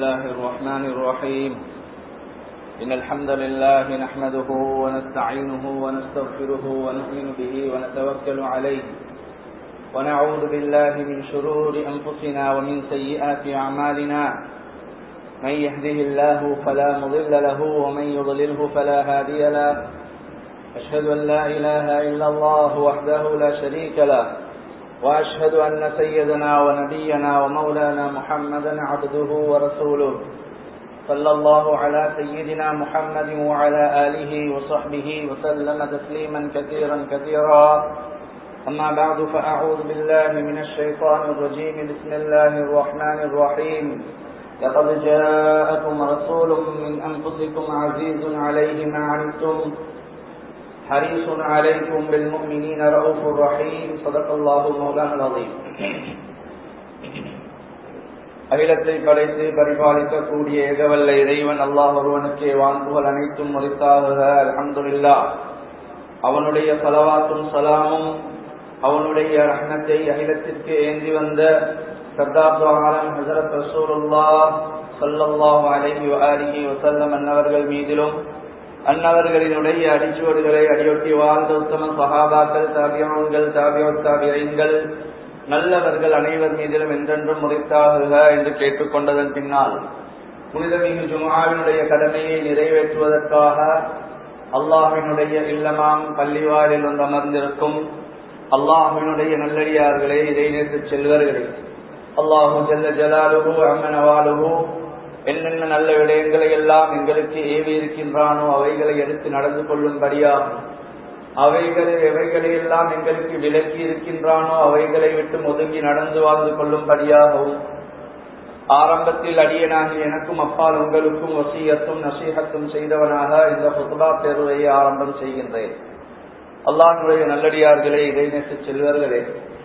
الله الرحمن الرحيم إن الحمد لله نحمده ونستعينه ونستغفره ونؤمن به ونتوكل عليه ونعوذ بالله من شرور أنفسنا ومن سيئات أعمالنا من يهده الله فلا مضل له ومن يضلله فلا هادي له أشهد أن لا إله إلا الله وحده لا شريك له وأشهد أن سيدنا ونبينا ومولانا محمدا عبده ورسوله صلى الله على سيدنا محمد وعلى آله وصحبه وسلم تسليما كثيرا كثيرا أما بعد فأعوذ بالله من الشيطان الرجيم بسم الله الرحمن الرحيم لقد جاءكم رسول من أنفسكم عزيز عليه ما عنتم حريص عليكم بالمؤمنين رؤوف رحيم صدق الله مولانا العظيم அகிலத்தை படைத்து பரிபாலிக்கக்கூடிய ஏகவல்ல இறைவன் அல்லாஹ் ஒருவனுக்கே வான்புகள் அனைத்தும் முறித்தாக அலமதுல்லா அவனுடைய சலவாத்தும் சலாமும் அவனுடைய ரஹ்னத்தை அகிலத்திற்கு ஏந்தி வந்த சர்தார் ஆலம் ஹசரத் ரசூலுல்லா சல்லல்லாஹு அலைஹி வஆலிஹி வஸல்லம் அன்னவர்கள் மீதிலும் அன்னவர்களினுடைய அடிச்சுவடுகளை அடியொட்டி வாழ்ந்த உத்தம சகாபாக்கள் தாபியான்கள் தாபியோத் தாபியங்கள் நல்லவர்கள் அனைவர் மீதிலும் என்றென்றும் முறைத்தாகுக என்று கேட்டுக்கொண்டதன் பின்னால் புனிதமிகு ஜுமாவினுடைய கடமையை நிறைவேற்றுவதற்காக அல்லாஹினுடைய இல்லமாம் பள்ளிவாரில் வந்து அமர்ந்திருக்கும் அல்லாஹினுடைய நல்லடியார்களே இதை நேற்று செல்வர்களே அல்லாஹு ஜல்ல ஜலாலுகு அம்மனவாலுகு என்னென்ன நல்ல விடயங்களை எல்லாம் எங்களுக்கு ஏவி இருக்கின்றானோ அவைகளை எடுத்து நடந்து கொள்ளும்படியாகும் அவைகளை எவைகளை எல்லாம் எங்களுக்கு விலக்கி இருக்கின்றானோ அவைகளை விட்டு ஒதுங்கி நடந்து வாழ்ந்து கொள்ளும்படியாகவும் ஆரம்பத்தில் அடியனாகி எனக்கும் அப்பால் உங்களுக்கும் வசியத்தும் நசீகத்தும் செய்தவனாக இந்த புதுபா பேருரையை ஆரம்பம் செய்கின்றேன் அல்லாஹனுடைய நல்லடியார்களே இடைநேச செல்வர்களே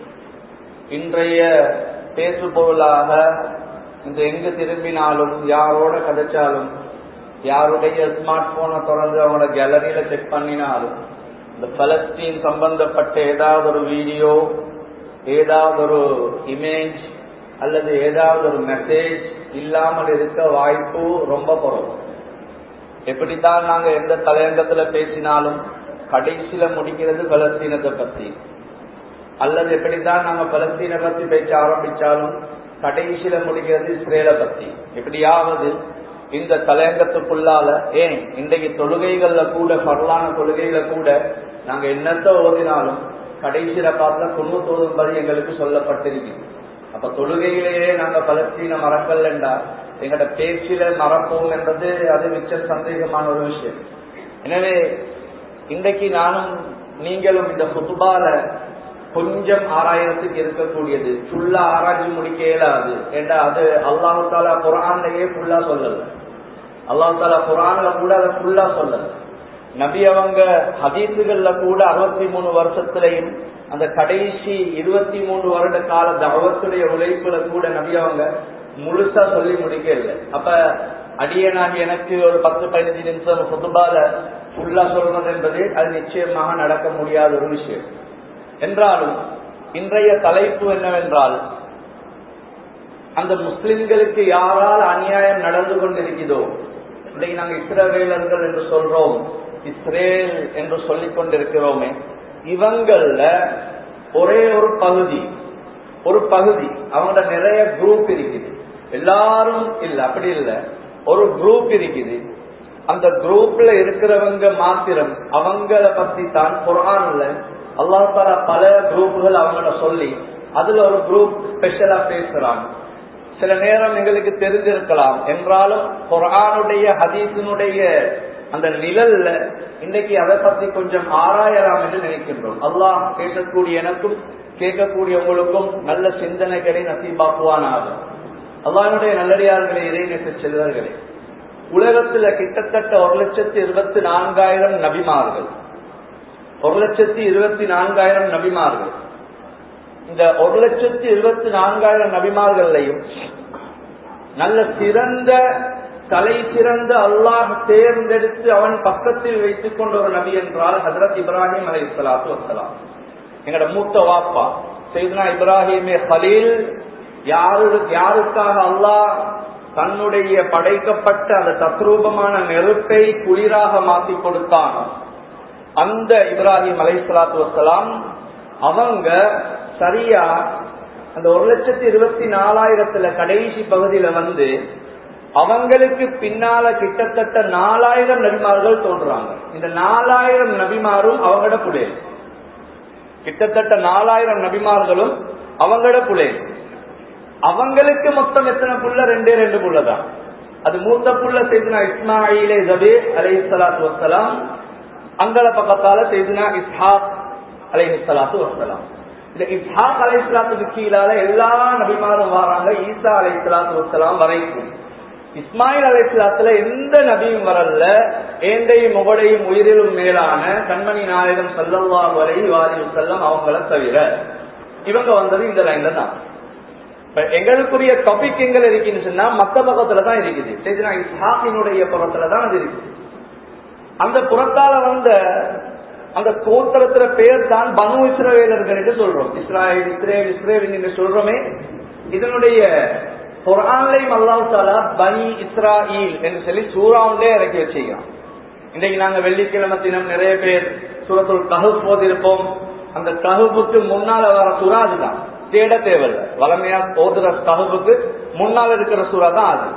இன்றைய பேசுபொருளாக இந்த எங்கு திரும்பினாலும் யாரோட கதைச்சாலும் யாருடைய ஸ்மார்ட் போனை தொடர்ந்து அவங்களோட கேலரியில செக் பண்ணினாலும் இந்த பலஸ்தீன் சம்பந்தப்பட்ட ஏதாவது ஒரு வீடியோ ஏதாவது ஒரு இமேஜ் அல்லது ஏதாவது ஒரு மெசேஜ் இல்லாமல் இருக்க வாய்ப்பு ரொம்ப குறவு எப்படித்தான் நாங்க எந்த தலையங்கத்துல பேசினாலும் கடைசியில முடிக்கிறது பலஸ்தீனத்தை பத்தி அல்லது எப்படித்தான் நாங்க பலஸ்தீனை பத்தி பேச ஆரம்பிச்சாலும் கடைசியில முடிக்கிறது இஸ்ரேலை பத்தி எப்படியாவது இந்த தலையங்கத்துக்குள்ளால ஏன் இன்றைக்கு தொழுகைகள்ல கூட பரலான தொழுகையில கூட நாங்க என்னத்த ஓதினாலும் கடைசியில பார்த்தா தொண்ணூத்தோதும் பதி எங்களுக்கு சொல்லப்பட்டிருக்கு அப்ப தொழுகையிலேயே நாங்க பலஸ்தீன மறக்கல் என்றால் எங்கட பேச்சில மறப்போம் என்பது அது மிச்சம் சந்தேகமான ஒரு விஷயம் எனவே இன்றைக்கு நானும் நீங்களும் இந்த புத்துபால கொஞ்சம் ஆராயறதுக்கு இருக்கக்கூடியது ஃபுல்லா ஆராய்ச்சி முடிக்க இயலாது ஏண்டா அது அல்லாஹு தாலா குரான்லயே ஃபுல்லா சொல்லல அல்லாஹு தாலா குரான்ல கூட அதை ஃபுல்லா சொல்லல நபி அவங்க ஹதீசுகள்ல கூட அறுபத்தி மூணு வருஷத்துலையும் அந்த கடைசி இருபத்தி மூணு வருட கால தவத்துடைய உழைப்புல கூட நபி அவங்க முழுசா சொல்லி முடிக்க இல்லை அப்ப அடியனாகி எனக்கு ஒரு பத்து பதினஞ்சு நிமிஷம் சொத்துபால ஃபுல்லா சொல்றது என்பது அது நிச்சயமாக நடக்க முடியாத ஒரு விஷயம் என்றாலும் இன்றைய தலைப்பு என்னவென்றால் அந்த முஸ்லிம்களுக்கு யாரால் அநியாயம் நடந்து கொண்டிருக்கிறதோ இன்றைக்கு நாங்கள் இஸ்ரவேலர்கள் என்று சொல்றோம் இஸ்ரேல் என்று சொல்லிக் கொண்டிருக்கிறோமே இவங்கள ஒரே ஒரு பகுதி ஒரு பகுதி அவங்களோட நிறைய குரூப் இருக்குது எல்லாரும் இல்ல அப்படி இல்ல ஒரு குரூப் இருக்குது அந்த குரூப்ல இருக்கிறவங்க மாத்திரம் அவங்கள பத்தி தான் குரான்ல அல்லாஹால பல குரூப்புகள் அவங்கள சொல்லி அதுல ஒரு குரூப் ஸ்பெஷலா பேசுறாங்க சில நேரம் எங்களுக்கு தெரிஞ்சிருக்கலாம் என்றாலும் குரானுடைய ஹதீஸினுடைய அந்த நிழல்ல இன்றைக்கு அதை பத்தி கொஞ்சம் ஆராயலாம் என்று நினைக்கின்றோம் அல்லாஹ் கேட்கக்கூடிய எனக்கும் கேட்கக்கூடிய உங்களுக்கும் நல்ல சிந்தனைகளை நசீபாக்குவானாக அல்லாஹனுடைய நல்லடியார்களை இறைநேற்ற செல்வர்களே உலகத்துல கிட்டத்தட்ட ஒரு லட்சத்தி இருபத்தி நான்காயிரம் நபிமார்கள் ஒரு லட்சத்தி இருபத்தி நான்காயிரம் நபிமார்கள் இந்த ஒரு லட்சத்தி இருபத்தி நான்காயிரம் நபிமார்களையும் நல்ல சிறந்த தலை சிறந்த அல்லாஹ் தேர்ந்தெடுத்து அவன் பக்கத்தில் வைத்துக் கொண்ட ஒரு நபி என்றால் ஹசரத் இப்ராஹிம் அலை சலாத்து வசலாம் எங்களோட மூத்த வாப்பா செய்தனா இப்ராஹிமே ஹலீல் யாரு யாருக்காக அல்லாஹ் தன்னுடைய படைக்கப்பட்ட அந்த தத்ரூபமான நெருப்பை குளிராக மாற்றி கொடுத்தான் அந்த இப்ராஹிம் அலைசலாத்து வசலாம் அவங்க சரியா அந்த ஒரு லட்சத்தி இருபத்தி நாலாயிரத்துல கடைசி பகுதியில வந்து அவங்களுக்கு பின்னால கிட்டத்தட்ட நாலாயிரம் நபிமார்கள் தோன்றாங்க இந்த நாலாயிரம் நபிமாரும் அவங்களோட புலே கிட்டத்தட்ட நாலாயிரம் நபிமார்களும் அவங்களோட புலே அவங்களுக்கு மொத்தம் எத்தனை புள்ள ரெண்டே ரெண்டு புள்ள தான் அது மூத்த புள்ள செய்தினா இஸ்மாயிலே ஜபே அலை சலாத்து வசலாம் அங்கள பக்கத்தால செய்தினா இஸ்ஹாக் அலை சலாத்து வசலாம் இந்த இஸ்ஹாக் அலை சலாத்துக்கு கீழால எல்லா நபிமாரும் வராங்க ஈசா அலை சலாத்து வசலாம் வரைக்கும் இஸ்மாயில் அலைசலாத்துல எந்த நபியும் வரல ஏண்டையும் முகடையும் உயிரிலும் மேலான கண்மணி நாயகம் சல்லல்லா வரை வாரி செல்லம் அவங்கள தவிர இவங்க வந்தது இந்த லைன்ல தான் எங்களுக்குரிய டாபிக் எங்க இருக்குன்னு சொன்னா மத்த பக்கத்துல தான் இருக்குது சரினா இஸ்ஹாக்கினுடைய புறத்துல தான் அது இருக்குது அந்த புறத்தால வந்த அந்த கோத்திரத்துல பேர் தான் பனு இஸ்ரவேலர்கள் என்று சொல்றோம் இஸ்ராயல் இஸ்ரேல் இஸ்ரேல் என்று சொல்றோமே இதனுடைய குரான்லையும் அல்லாஹ் தாலா பனி இஸ்ராயில் என்று சொல்லி சூறாவுண்டே இறக்கி வச்சுக்கிறான் இன்றைக்கு நாங்க வெள்ளிக்கிழமை தினம் நிறைய பேர் சூரத்துள் கஹுப் போதிருப்போம் அந்த கஹுப்புக்கு முன்னால வர சூறா அதுதான் தேட தேவையில்லை வளமையா ஓதுற கஹுப்புக்கு முன்னால இருக்கிற சூறா தான் அது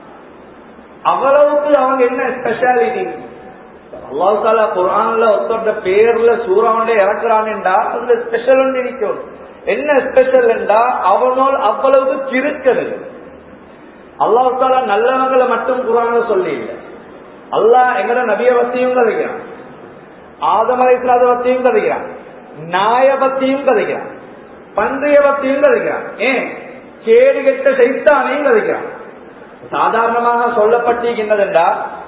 அவ்வளவுக்கு அவங்க என்ன ஸ்பெஷாலிட்டி அல்லாஹ் தாலா குரான்ல ஒருத்தோட பேர்ல சூறாவுண்டே இறக்குறான்டா அதுல ஸ்பெஷல் ஒன்று இருக்கும் என்ன ஸ்பெஷல் என்றா அவனோல் அவ்வளவுக்கு கிருக்கிறது அல்லாஹ் தாலா நல்லவங்களை மட்டும் குரான சொல்லி இல்லை அல்லாஹ் எங்கட நபிய பத்தியும் கதைக்கிறான் ஆதமலை பத்தியும் கதைக்கிறான் நாய பத்தியும் கதைக்கிறான் பன்றிய பத்தியும் கதைக்கிறான் ஏன் கேடு கெட்ட சைத்தானையும் கதைக்கிறான் சாதாரணமாக சொல்லப்பட்டிருக்கின்றதென்றா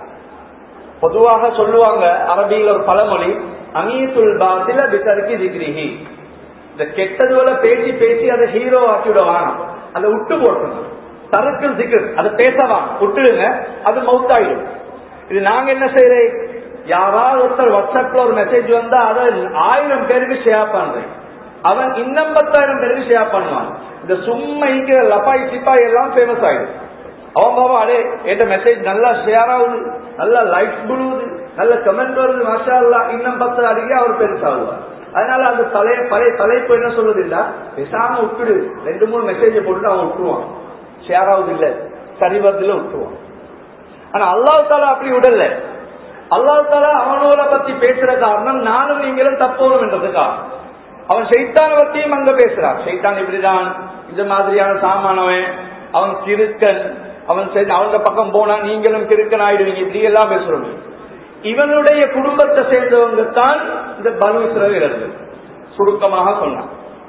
பொதுவாக சொல்லுவாங்க அரபியில் ஒரு பழமொழி அமீசுல் பாத்தில பிசருக்கு திக்ரிஹி இந்த கெட்டதுல பேசி பேசி அதை ஹீரோ ஆக்கிவிடுவான் அதை விட்டு போட்டணும் சரக்கு சிக்கல் அதை பேசலாம் விட்டுடுங்க அது மவுத்தாயிடும் இது நாங்க என்ன செய்யறேன் யாராவது ஒருத்தர் வாட்ஸ்அப்ல ஒரு மெசேஜ் வந்தா அதை ஆயிரம் பேருக்கு ஷேர் பண்றேன் அவன் இன்னும் பத்தாயிரம் பேருக்கு ஷேர் பண்ணுவான் இந்த சும்மா இங்க லப்பாய் சிப்பாய் எல்லாம் ஃபேமஸ் ஆயிடும் அவன் பாபா அடே என்ற மெசேஜ் நல்லா ஷேர் ஆகுது நல்லா லைக்ஸ் விழுவுது நல்ல கமெண்ட் வருது மாஷா அல்லா இன்னும் பத்து அடிக்கே அவர் பெருசாகுவார் அதனால அந்த தலை பழைய தலைப்பு என்ன சொல்லுது இல்ல பேசாம விட்டுடு ரெண்டு மூணு மெசேஜ் போட்டு அவன் விட்டுருவான் ஷேர் ஆகுது இல்ல சரிவரத்துல விட்டுருவான் ஆனா அல்லாஹ் தாலா அப்படி விடல அல்லாஹ் தாலா அவனோட பத்தி பேசுற காரணம் நானும் நீங்களும் தப்போரும் என்றதுக்காக அவன் சைத்தான பத்தியும் அங்க பேசுறான் சைத்தான் இப்படிதான் இந்த மாதிரியான சாமானவன் அவன் கிருக்கன் அவன் அவங்க பக்கம் போனா நீங்களும் கிருக்கன் ஆயிடுவீங்க இப்படி எல்லாம் பேசுறோம் இவனுடைய குடும்பத்தை சேர்ந்தவங்க தான் இந்த பனு இஸ்ரவேலர்கள் சுருக்கமாக சொன்னான்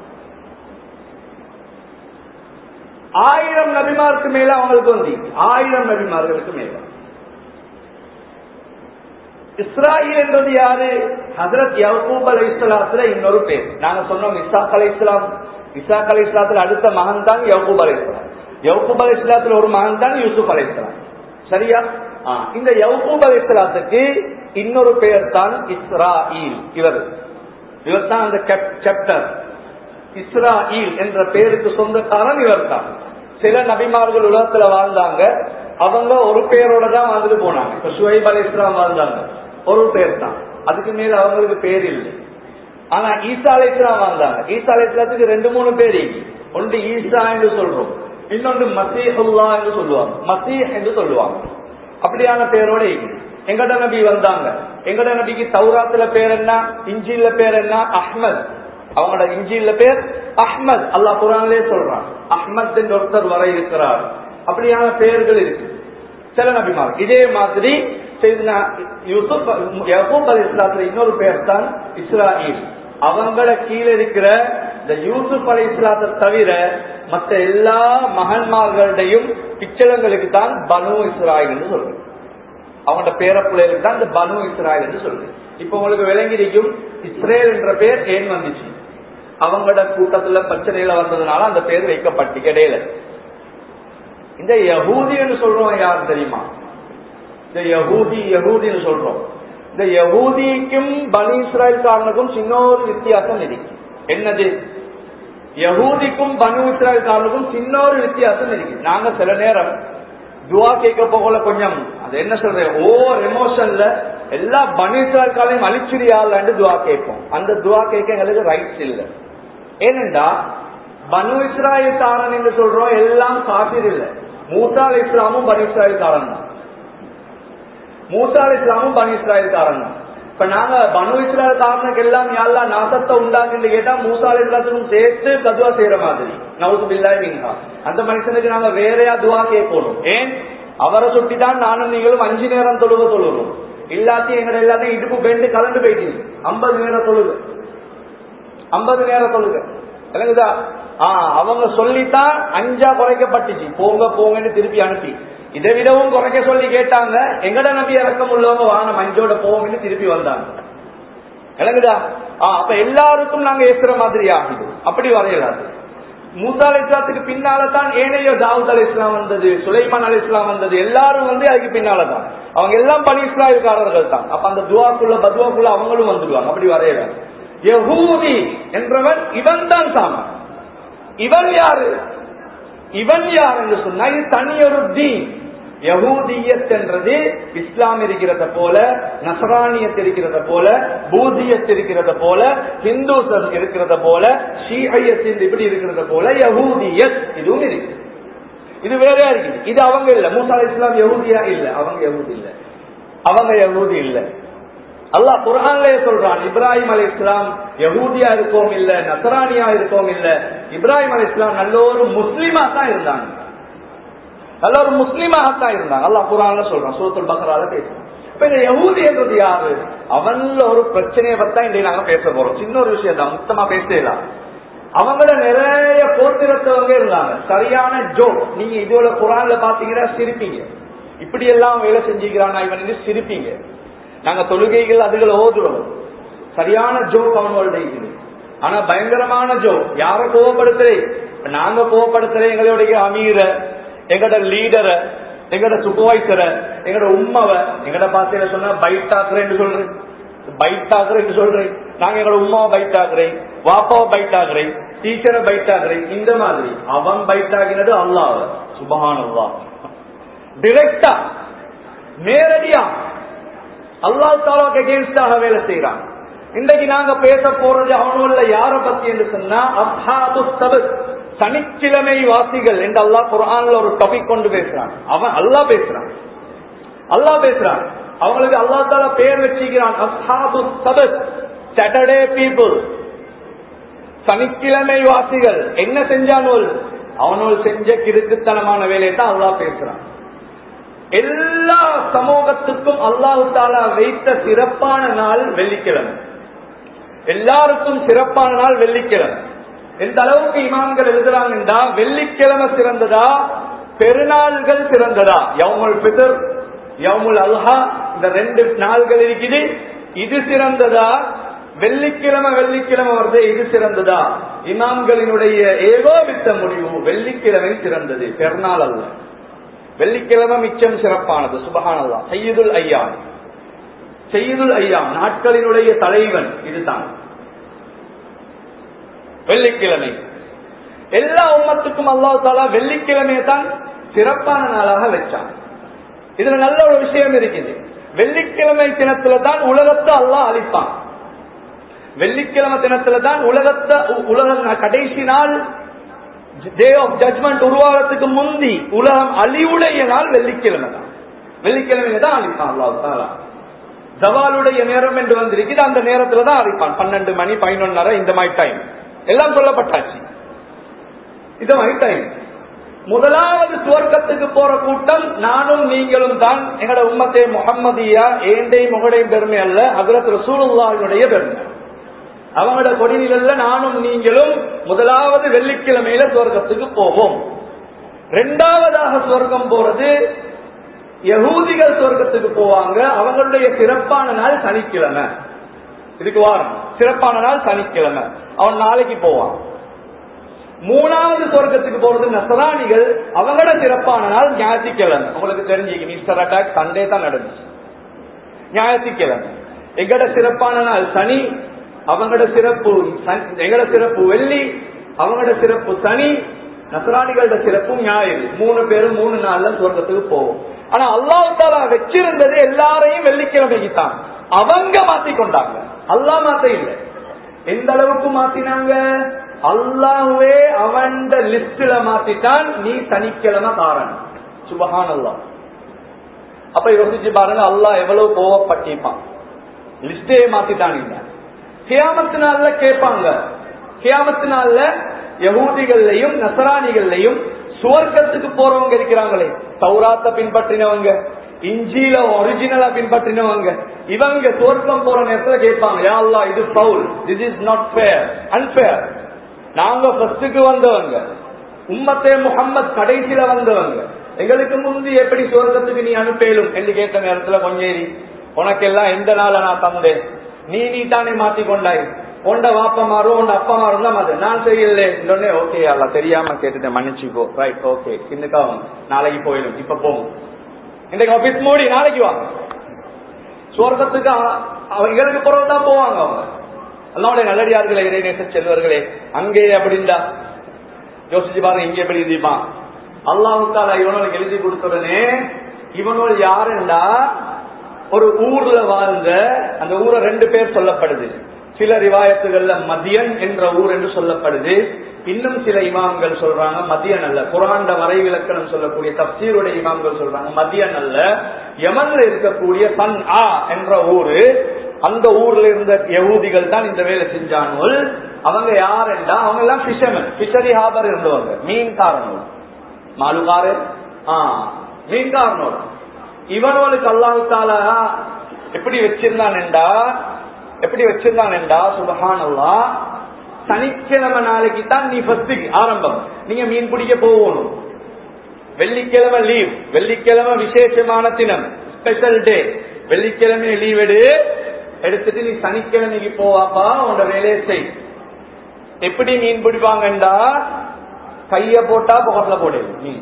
ஆயிரம் நபிமாருக்கு மேல அவங்களுக்கு வந்து ஆயிரம் நபிமார்களுக்கு மேல இஸ்ராயில் என்பது யாரு ஹசரத் யவூப் அலை இஸ்லாத்துல இன்னொரு பேர் நாங்க சொன்னோம் இசாக் அலை இஸ்லாம் இசாக் அலை இஸ்லாத்துல அடுத்த மகன் தான் யவூப் அலை இஸ்லாம் யவூப் அலை இஸ்லாத்துல ஒரு மகன் தான் யூசுப் அலை இஸ்லாம் சரியா இந்த யவூப் அலை இஸ்லாத்துக்கு இன்னொரு பெயர் தான் இஸ்ராயில் இவர் இவர் தான் அந்த சாப்டர் இஸ்ராயில் என்ற பெயருக்கு சொந்தக்காரன் இவர் தான் சில நபிமார்கள் உலகத்துல வாழ்ந்தாங்க அவங்க ஒரு பெயரோட தான் வாழ்ந்துட்டு போனாங்க இப்ப சுவைப் அலி இஸ்லாம் வாழ்ந்தாங்க ஒரு பேர் தான் அதுக்கு மேல அவங்களுக்கு பேர் இல்லை ஆனா ஈசா அலை இஸ்லாம் வாழ்ந்தாங்க ஈசா அலை இஸ்லாத்துக்கு ரெண்டு மூணு பேர் ஒன்று ஈசா என்று சொல்றோம் இன்னொன்று மசீஹுல்லா என்று சொல்லுவாங்க மசீஹ் என்று சொல்லுவாங்க அப்படியான பேரோட எங்கட நபி வந்தாங்க எங்கட நபிக்கு தௌராத்துல பேர் என்ன இஞ்சில பேர் என்ன அஹ்மத் அவங்களோட இஞ்சில பேர் அஹ்மத் அல்லாஹ் குரான்லே சொல்றான் அஹ்மத் என்று ஒருத்தர் வர இருக்கிறார் அப்படியான பெயர்கள் இருக்கு சில நபிமார் இதே மாதிரி யூசுப் யகூப் அலி இஸ்லாத்துல இன்னொரு பேர் தான் இஸ்ராயில் அவங்கள கீழே இருக்கிற இந்த யூசுப் அலி இஸ்லாத்தை தவிர மற்ற எல்லா மகன்மார்களுடையும் பிச்சளங்களுக்கு தான் பனு இஸ்ராயில் என்று சொல்றேன் அவங்களோட பேர பிள்ளைகளுக்கு தான் இந்த பனு இஸ்ராயல் என்று சொல்றேன் இப்ப உங்களுக்கு விளங்கிருக்கும் இஸ்ரேல் என்ற பேர் ஏன் வந்துச்சு அவங்களோட கூட்டத்துல பிரச்சனையில வந்ததுனால அந்த பேர் வைக்கப்பட்டு இடையில இந்த யகூதி என்று சொல்றோம் யார் தெரியுமா இந்த யகூதி யகூதின்னு சொல்றோம் இந்த யகூதிக்கும் பனி இஸ்ராயல்காரனுக்கும் சின்ன ஒரு வித்தியாசம் இருக்கு என்னது யகூதிக்கும் பனு இஸ்ராயல்காரனுக்கும் சின்ன ஒரு வித்தியாசம் இருக்கு நாங்க சில நேரம் துவா கேட்க போகல கொஞ்சம் அது என்ன சொல்றேன் ஓவர் எமோஷன்ல எல்லா பனீஸ்வரக்காலையும் அழிச்சிரியாலன்னு துவா கேட்போம் அந்த துவா கேட்க எங்களுக்கு ரைட்ஸ் இல்லை ஏனென்றா பனு இஸ்ராயல் காரன் என்று சொல்றோம் எல்லாம் காபிர் இல்லை மூசா அலி இஸ்லாமும் பனு இஸ்ராயல் காரன் தான் மூசா அலி இஸ்லாமும் பனு இஸ்ராயல் காரன் தான் இப்ப நாங்க பனு இஸ்ராயல் காரனுக்கு எல்லாம் யாழ்லா நாசத்தை உண்டாக்குன்னு கேட்டா மூசா அலி இஸ்லாத்துக்கும் சேர்த்து கதுவா செய்யற மாதிரி நவுது பில்லாய் மீன்ஹா அந்த மனுஷனுக்கு நாங்க வேறையா துவா கேட்கணும் ஏன் அவரை சுட்டி தான் நானும் நீங்களும் அஞ்சு நேரம் தொழுக தொழுகிறோம் இல்லாத்தையும் எங்களை எல்லாத்தையும் இடுப்பு பெண்டு கலந்து போயிட்டீங்க ஐம்பது நேரம் தொழுக ஐம்பது நேரம் தொழுக விளங்குதா ஆஹ் அவங்க சொல்லித்தான் அஞ்சா குறைக்கப்பட்டுச்சு போங்க போங்கன்னு திருப்பி அனுப்பி இதை விடவும் குறைக்க சொல்லி கேட்டாங்க எங்கட நபி இறக்கம் உள்ளவங்க வாங்க மஞ்சோட போங்கன்னு திருப்பி வந்தாங்க விளங்குதா ஆஹ் அப்ப எல்லாருக்கும் நாங்க ஏசுற மாதிரி ஆகுது அப்படி வரையலாது மூசா அலி இஸ்லாத்துக்கு பின்னால தான் ஏனைய தாவூத் அலி இஸ்லாம் வந்தது சுலைமான் அலி இஸ்லாம் வந்தது எல்லாரும் வந்து அதுக்கு பின்னால தான் அவங்க எல்லாம் பனி இஸ்லாமியக்காரர்கள் தான் அப்ப அந்த துவாக்குள்ள பதுவாக்குள்ள அவங்களும் வந்துடுவாங்க அப்படி வரையலாது யஹூதி என்றவன் இவன் தான் சாமன் இவன் யாரு இவன் யார் என்று சொன்னா இது தனியொரு தீன் யகூதியத் என்றது இஸ்லாம் இருக்கிறத போல நசரானியத் இருக்கிறத போல பூதியத் இருக்கிறத போல ஹிந்துசம் இருக்கிறத போல ஷீஹையத் இப்படி இருக்கிறத போல யகூதியத் இதுவும் இருக்கு இது வேறையா இருக்குது இது அவங்க இல்ல மூசா இஸ்லாம் யகூதியா இல்ல அவங்க யகூதி இல்ல அவங்க யகூதி இல்ல அல்லாஹ் குரான்லயே சொல்றான் இப்ராஹிம் அலி இஸ்லாம் யகூதியா இருக்கவும் இல்ல நசரானியா இருக்கவும் இல்ல இப்ராஹிம் அலி இஸ்லாம் நல்ல ஒரு முஸ்லீமா தான் இருந்தாங்க நல்ல ஒரு முஸ்லீமாகத்தான் இருந்தாங்க அல்லாஹ் குரான்ல சொல்றான் சூரத்துல் பக்ரால பேசுறான் இப்ப இந்த யகூதி என்றது யாரு அவன்ல ஒரு பிரச்சனையை பத்தி இன்றைக்கு நாங்க பேச போறோம் சின்ன ஒரு விஷயம் தான் மொத்தமா பேசலாம் அவங்கள நிறைய போட்டிருத்தவங்க இருந்தாங்க சரியான ஜோ நீங்க இதோட குரான்ல பாத்தீங்கன்னா சிரிப்பீங்க இப்படி எல்லாம் வேலை செஞ்சுக்கிறான் இவன் சிரிப்பீங்க நாங்க தொழுகைகள் அதுகளை ஓதுறோம் சரியான ஜோக் அவனோட இருக்குது ஆனா பயங்கரமான ஜோ யார கோவப்படுத்துறே நாங்க கோவப்படுத்துறே எங்களுடைய அமீர எங்கட லீடர எங்கட சூப்பர்வைசரை எங்கட உம்மாவ எங்கட பாசையில சொன்னா பைட் ஆக்குறேன்னு சொல்றேன் பைட் ஆக்குறேன்னு சொல்றேன் நாங்க எங்களோட உமாவை பைட் ஆகுறேன் வாப்பாவை பைட் ஆகுறேன் டீச்சரை பைட் ஆகுறேன் இந்த மாதிரி அவன் பைட் ஆகினது அல்லாஹ் சுபஹான் அல்லா டிரெக்டா நேரடியா அல்லாஹ் தாலாக்கு அகேன்ஸ்டாக வேலை செய்யறான் இன்றைக்கு நாங்க பேச போறது அவனுள்ள யார பத்தி என்று சொன்னா அப்ஹாபு சபத் சனிக்கிழமை வாசிகள் என்று அல்லாஹ் குரான்ல ஒரு டாபிக் கொண்டு பேசுறான் அவன் அல்லாஹ் பேசுறான் அல்லாஹ் பேசுறான் அவங்களுக்கு அல்லா தாலா பேர் வச்சுக்கிறான் அஸ்ஹாபு சபத் சாட்டர்டே பீப்புள் சனிக்கிழமை வாசிகள் என்ன செஞ்சானோல் அவனோல் செஞ்ச கிறுக்குத்தனமான வேலையை தான் அல்லாஹ் பேசுறான் எல்லா சமூகத்துக்கும் அல்லாஹு தாலா வைத்த சிறப்பான நாள் வெள்ளிக்கிழமை எல்லாருக்கும் சிறப்பான நாள் வெள்ளிக்கிழமை எந்த அளவுக்கு இமாம்கள் எழுதுறாங்கன்னா வெள்ளிக்கிழமை சிறந்ததா பெருநாள்கள் சிறந்ததா யவுமுல் பிதர் யவுமுல் அல்ஹா இந்த ரெண்டு நாள்கள் இருக்குது இது சிறந்ததா வெள்ளிக்கிழமை வெள்ளிக்கிழமை வருது இது சிறந்ததா இமாம்களினுடைய ஏகோபித்த முடிவு வெள்ளிக்கிழமை சிறந்தது பெருநாள் அல்ல வெள்ளிக்கிழமை மிச்சம் சிறப்பானது சுபகானல்லா செய்யுதுல் ஐயாம் செய்யுதுல் ஐயாம் நாட்களினுடைய தலைவன் இதுதான் வெள்ளிக்கிழமை எல்லா உம்மத்துக்கும் அல்லாஹ் தாலா வெள்ளிக்கிழமையை தான் சிறப்பான நாளாக வச்சான் இதுல நல்ல ஒரு விஷயம் இருக்குது வெள்ளிக்கிழமை தினத்துல தான் உலகத்தை அல்லாஹ் அழிப்பான் வெள்ளிக்கிழமை தினத்துல தான் உலகத்தை உலக கடைசி நாள் டே ஆஃப் ஜட்மெண்ட் உருவாகிறதுக்கு முந்தி உலகம் அழிவுடைய நாள் வெள்ளிக்கிழமை தான் வெள்ளிக்கிழமை தான் அழிப்பான் அல்லாஹ் தாலா ஜவாலுடைய நேரம் என்று வந்திருக்குது அந்த நேரத்துல தான் அழிப்பான் பன்னெண்டு மணி பதினொன்னரை இந்த மாதிரி டைம் எல்லாம் சொல்லப்பட்டாச்சு இந்த மாதிரி டைம் முதலாவது சுவர்க்கத்துக்கு போற கூட்டம் நானும் நீங்களும் தான் எங்களோட உம்மத்தே முகம்மதியா ஏண்டை முகடையும் பெருமை அல்ல ஹசரத் ரசூலுல்லாஹினுடைய பெருமை அவங்களோட கொடிநிழல்ல நானும் நீங்களும் முதலாவது வெள்ளிக்கிழமையில சுவர்க்கத்துக்கு போவோம் ரெண்டாவதாக சுவர்க்கம் போறது யகூதிகள் சொர்க்கத்துக்கு போவாங்க அவங்களுடைய சிறப்பான நாள் சனிக்கிழமை இதுக்கு வாரம் சிறப்பான நாள் சனிக்கிழமை அவன் நாளைக்கு போவான் மூணாவது சொர்க்கத்துக்கு போறது நசராணிகள் அவங்களோட சிறப்பான நாள் ஞாயிற்றுக்கிழமை உங்களுக்கு தெரிஞ்சுக்க மிஸ்டர் அட்டாக் சண்டே தான் நடந்துச்சு ஞாயிற்றுக்கிழமை எங்கட சிறப்பான நாள் சனி அவங்களோட சிறப்பு எங்கட சிறப்பு வெள்ளி அவங்களோட சிறப்பு சனி நசராணிகளோட சிறப்பும் ஞாயிறு மூணு பேரும் மூணு நாள்ல சொர்க்கத்துக்கு போவோம் ஆனா அல்லாஹால வச்சிருந்தது எல்லாரையும் வெள்ளிக்கிழமைக்கு தான் அவங்க மாத்தி கொண்டாங்க அல்லா மாத்த இல்லை எந்த அளவுக்கு மாத்தினாங்க அல்லாஹ்வே அவன் லிஸ்ட்ல மாத்திட்டான் நீ சனிக்கிழமை காரணம் சுபஹான் அல்லாஹ் அப்ப யோசிச்சு பாருங்க அல்லாஹ் எவ்வளவு கோவப்பட்டிருப்பான் லிஸ்டே மாத்திட்டான் இல்ல கியாமத்து நாள்ல கேட்பாங்க கியாமத்து நாள்ல யகூதிகள்லையும் நசராணிகள்லையும் சுவர்க்கத்துக்கு போறவங்க இருக்கிறாங்களே தௌராத்த பின்பற்றினவங்க இஞ்சியில ஒரிஜினலா பின்பற்றினவங்க இவங்க சுவர்க்கம் போற நேரத்துல கேட்பாங்க யா அல்லாஹ் இது foul this is not fair unfair நாங்க ஃபர்ஸ்டுக்கு வந்தவங்க உம்மத்தே முகம்மது கடைசியில வந்தவங்க எங்களுக்கு முந்தி எப்படி சுவர்க்கத்துக்கு நீ அனுப்பேலும் என்று கேட்ட நேரத்துல கொஞ்சேரி உனக்கெல்லாம் எந்த நாள நான் தந்தேன் நீ நீ தானே மாத்தி கொண்டாய் உண்ட வாப்பமாரும் உண்ட அப்பமாரும் தான் மாத்து நான் செய்யல இன்னொன்னே ஓகே அல்ல தெரியாம கேட்டுட்டேன் மன்னிச்சுக்கோ ரைட் ஓகே இன்னைக்காவும் நாளைக்கு போயிடும் இப்ப போகும் இன்றைக்கு ஆபீஸ் மூடி நாளைக்கு வாங்க சுவர்க்கத்துக்கு அவங்களுக்கு பிறகு தான் போவாங்க அவங்க அல்லாவுடைய நல்லடியார்களே இறைநேச செல்வர்களே அங்கே அப்படின்டா யோசிச்சு பாருங்க இங்க எப்படி எழுதிப்பான் அல்லாஹுக்கால இவனுக்கு எழுதி கொடுத்தவுடனே இவனோட யாருண்டா ஒரு ஊர்ல வாழ்ந்த அந்த ஊரை ரெண்டு பேர் சொல்லப்படுது சில ரிவாயத்துகள்ல மதியன் என்ற ஊர் என்று சொல்லப்படுது இன்னும் சில இமாம்கள் சொல்றாங்க மதியன் அல்ல குராண்ட வரை விளக்கணம் சொல்லக்கூடிய தப்சீருடைய இமாம்கள் சொல்றாங்க மதியன் அல்ல யமன்ல இருக்கக்கூடிய சன் ஆ என்ற ஊரு அந்த ஊர்ல இருந்த யகூதிகள் தான் இந்த வேலை செஞ்சானுவல் அவங்க யாருண்டா அவங்க எல்லாம் பிஷர்மன் பிஷரி ஹாபர் இருந்தவங்க மீன்காரனோட மாலுகாரு ஆ மீன்காரனோட இவனோளுக்கு அல்லாஹு தாலா எப்படி வச்சிருந்தான்டா எப்படி வச்சிருந்தான்டா சுபஹான் அல்லா சனிக்கிழமை நாளைக்கு தான் நீ ஃபர்ஸ்டுக்கு ஆரம்பம் நீங்க மீன் பிடிக்க போகணும் வெள்ளிக்கிழமை லீவ் வெள்ளிக்கிழமை விசேஷமான தினம் ஸ்பெஷல் டே வெள்ளிக்கிழமை லீவ் எடு எடுத்துட்டு நீ சனிக்கிழமைக்கு போவாப்பா உன்னோட வேலையை செய் எப்படி மீன் பிடிப்பாங்கண்டா கைய போட்டா புகட்ல போடலும் மீன்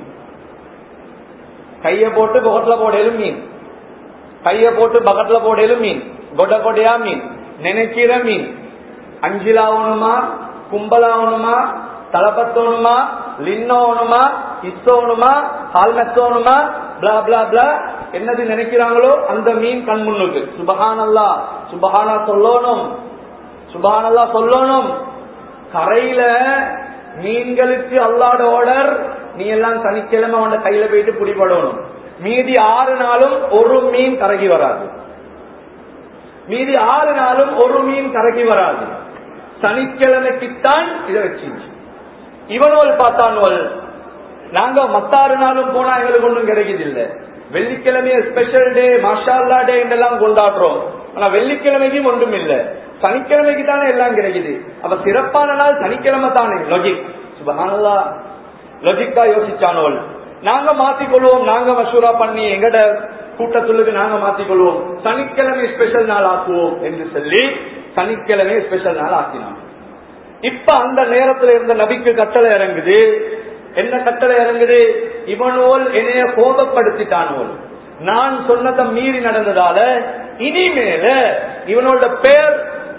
கைய போட்டு புகட்ல போடலும் மீன் கைய போட்டு பக்கத்துல போடலும் மீன் கொட கொடையா மீன் நினைக்கிற மீன் அஞ்சிலாவணுமா கும்பலாவணுமா தலப்பத்தோணுமா லின்னோணுமா இஸ்ஸோணுமா ஹால்மெத்தோணுமா பிளா பிளா பிளா என்னது நினைக்கிறாங்களோ அந்த மீன் கண் முன்னுக்கு சுபஹானல்லா சுபஹானா சொல்லணும் சுபஹானல்லா சொல்லணும் கரையில மீன்களுக்கு அல்லாட ஆர்டர் நீ எல்லாம் சனிக்கிழமை அவன கையில போயிட்டு பிடிபடணும் மீதி ஆறு நாளும் ஒரு மீன் கரகி வராது மீதி ஆறு நாளும் ஒரு மீன் கரகி வராது சனிக்கிழமைக்குத்தான் இதை வச்சிருச்சு இவனோல் பார்த்தானோல் நாங்க மத்தாறு நாளும் போனா எங்களுக்கு ஒன்றும் கிடைக்குது இல்ல வெள்ளிக்கிழமைய ஸ்பெஷல் டே மாஷால்லா டே என்றெல்லாம் கொண்டாடுறோம் ஆனா வெள்ளிக்கிழமைக்கும் ஒன்றும் இல்ல சனிக்கிழமைக்கு தானே எல்லாம் கிடைக்குது அப்ப சிறப்பான நாள் சனிக்கிழமை தானே லொஜிக் சுபஹானல்லா லொஜிக்கா யோசிச்சானோல் நாங்க மாத்திக்கொள்வோம் நாங்க மசூரா பண்ணி எங்கட கூட்டத்துள்ளுக்கு நாங்க மாத்திக்கொள்வோம் சனிக்கிழமை ஸ்பெஷல் நாள் ஆக்குவோம் என்று சொல்லி சனிக்கிழமை ஸ்பெஷல் நாள் ஆக்கினான் இப்ப அந்த நேரத்துல இருந்த நபிக்கு கட்டளை இறங்குது என்ன கட்டளை இறங்குது இவனோல் என்னைய கோபப்படுத்திட்டானோல் நான் சொன்னதை மீறி நடந்ததால இனிமேல இவனோட பேர்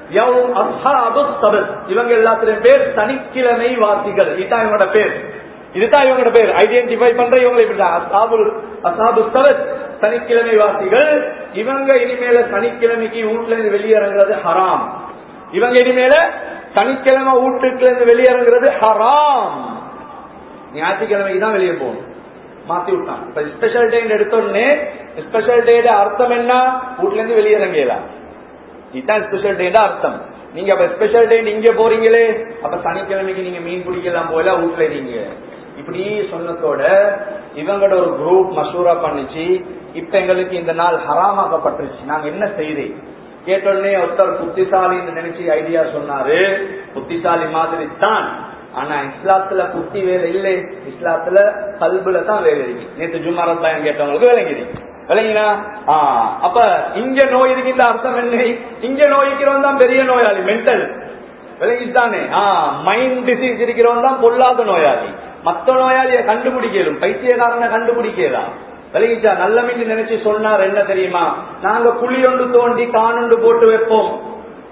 இவங்க எல்லாத்திலும் பேர் சனிக்கிழமை வாசிகள் இதுதான் இவனோட பேர் இதுதான் இவங்களோட பேர் ஐடென்டிஃபை பண்ற இவங்க இப்படிதான் அசாபுல் அசாபு சவத் சனிக்கிழமை வாசிகள் இவங்க இனிமேல சனிக்கிழமைக்கு வீட்டுல இருந்து வெளியிறங்குறது ஹராம் இவங்க இனிமேல சனிக்கிழமை வீட்டுக்குள்ள இருந்து வெளியிறங்குறது ஹராம் ஞாயிற்றுக்கிழமைக்கு தான் வெளியே போகணும் மாத்தி விட்டான் இப்ப ஸ்பெஷல் டே எடுத்தோடனே ஸ்பெஷல் டே அர்த்தம் என்ன வீட்டுல இருந்து வெளியிறங்கலாம் இதுதான் ஸ்பெஷல் டே அர்த்தம் நீங்க அப்ப ஸ்பெஷல் டே இங்க போறீங்களே அப்ப சனிக்கிழமைக்கு நீங்க மீன் பிடிக்கலாம் போல வீட்டுல நீங்க இப்படி சொன்னதோட இவங்களோட ஒரு குரூப் மசூரா பண்ணிச்சு இப்ப எங்களுக்கு இந்த நாள் ஹராமாக்கப்பட்டுருச்சு நாங்க என்ன செய்தேன் கேட்டோடனே ஒருத்தர் புத்திசாலின்னு நினைச்சு ஐடியா சொன்னாரு புத்திசாலி மாதிரி தான் ஆனா இஸ்லாத்துல புத்தி வேலை இல்லை இஸ்லாத்துல கல்புல தான் வேலை இருக்கு நேற்று ஜும்மாரத் பயன் கேட்டவங்களுக்கு விளங்கிது விளங்கினா அப்ப இங்க நோய் இருக்கின்ற அர்த்தம் என்ன இங்க நோய்க்கிறவன் தான் பெரிய நோயாளி மென்டல் விளங்கிட்டானே மைண்ட் டிசீஸ் இருக்கிறவன் தான் பொல்லாத நோயாளி மத்த நோயாளிய கண்டுபிடிக்கலும் பைத்தியக்காரனை கண்டுபிடிக்கலாம் விளங்கிச்சா நல்ல மீன் நினைச்சு சொன்னார் என்ன தெரியுமா நாங்க குழியொண்டு தோண்டி காணுண்டு போட்டு வைப்போம்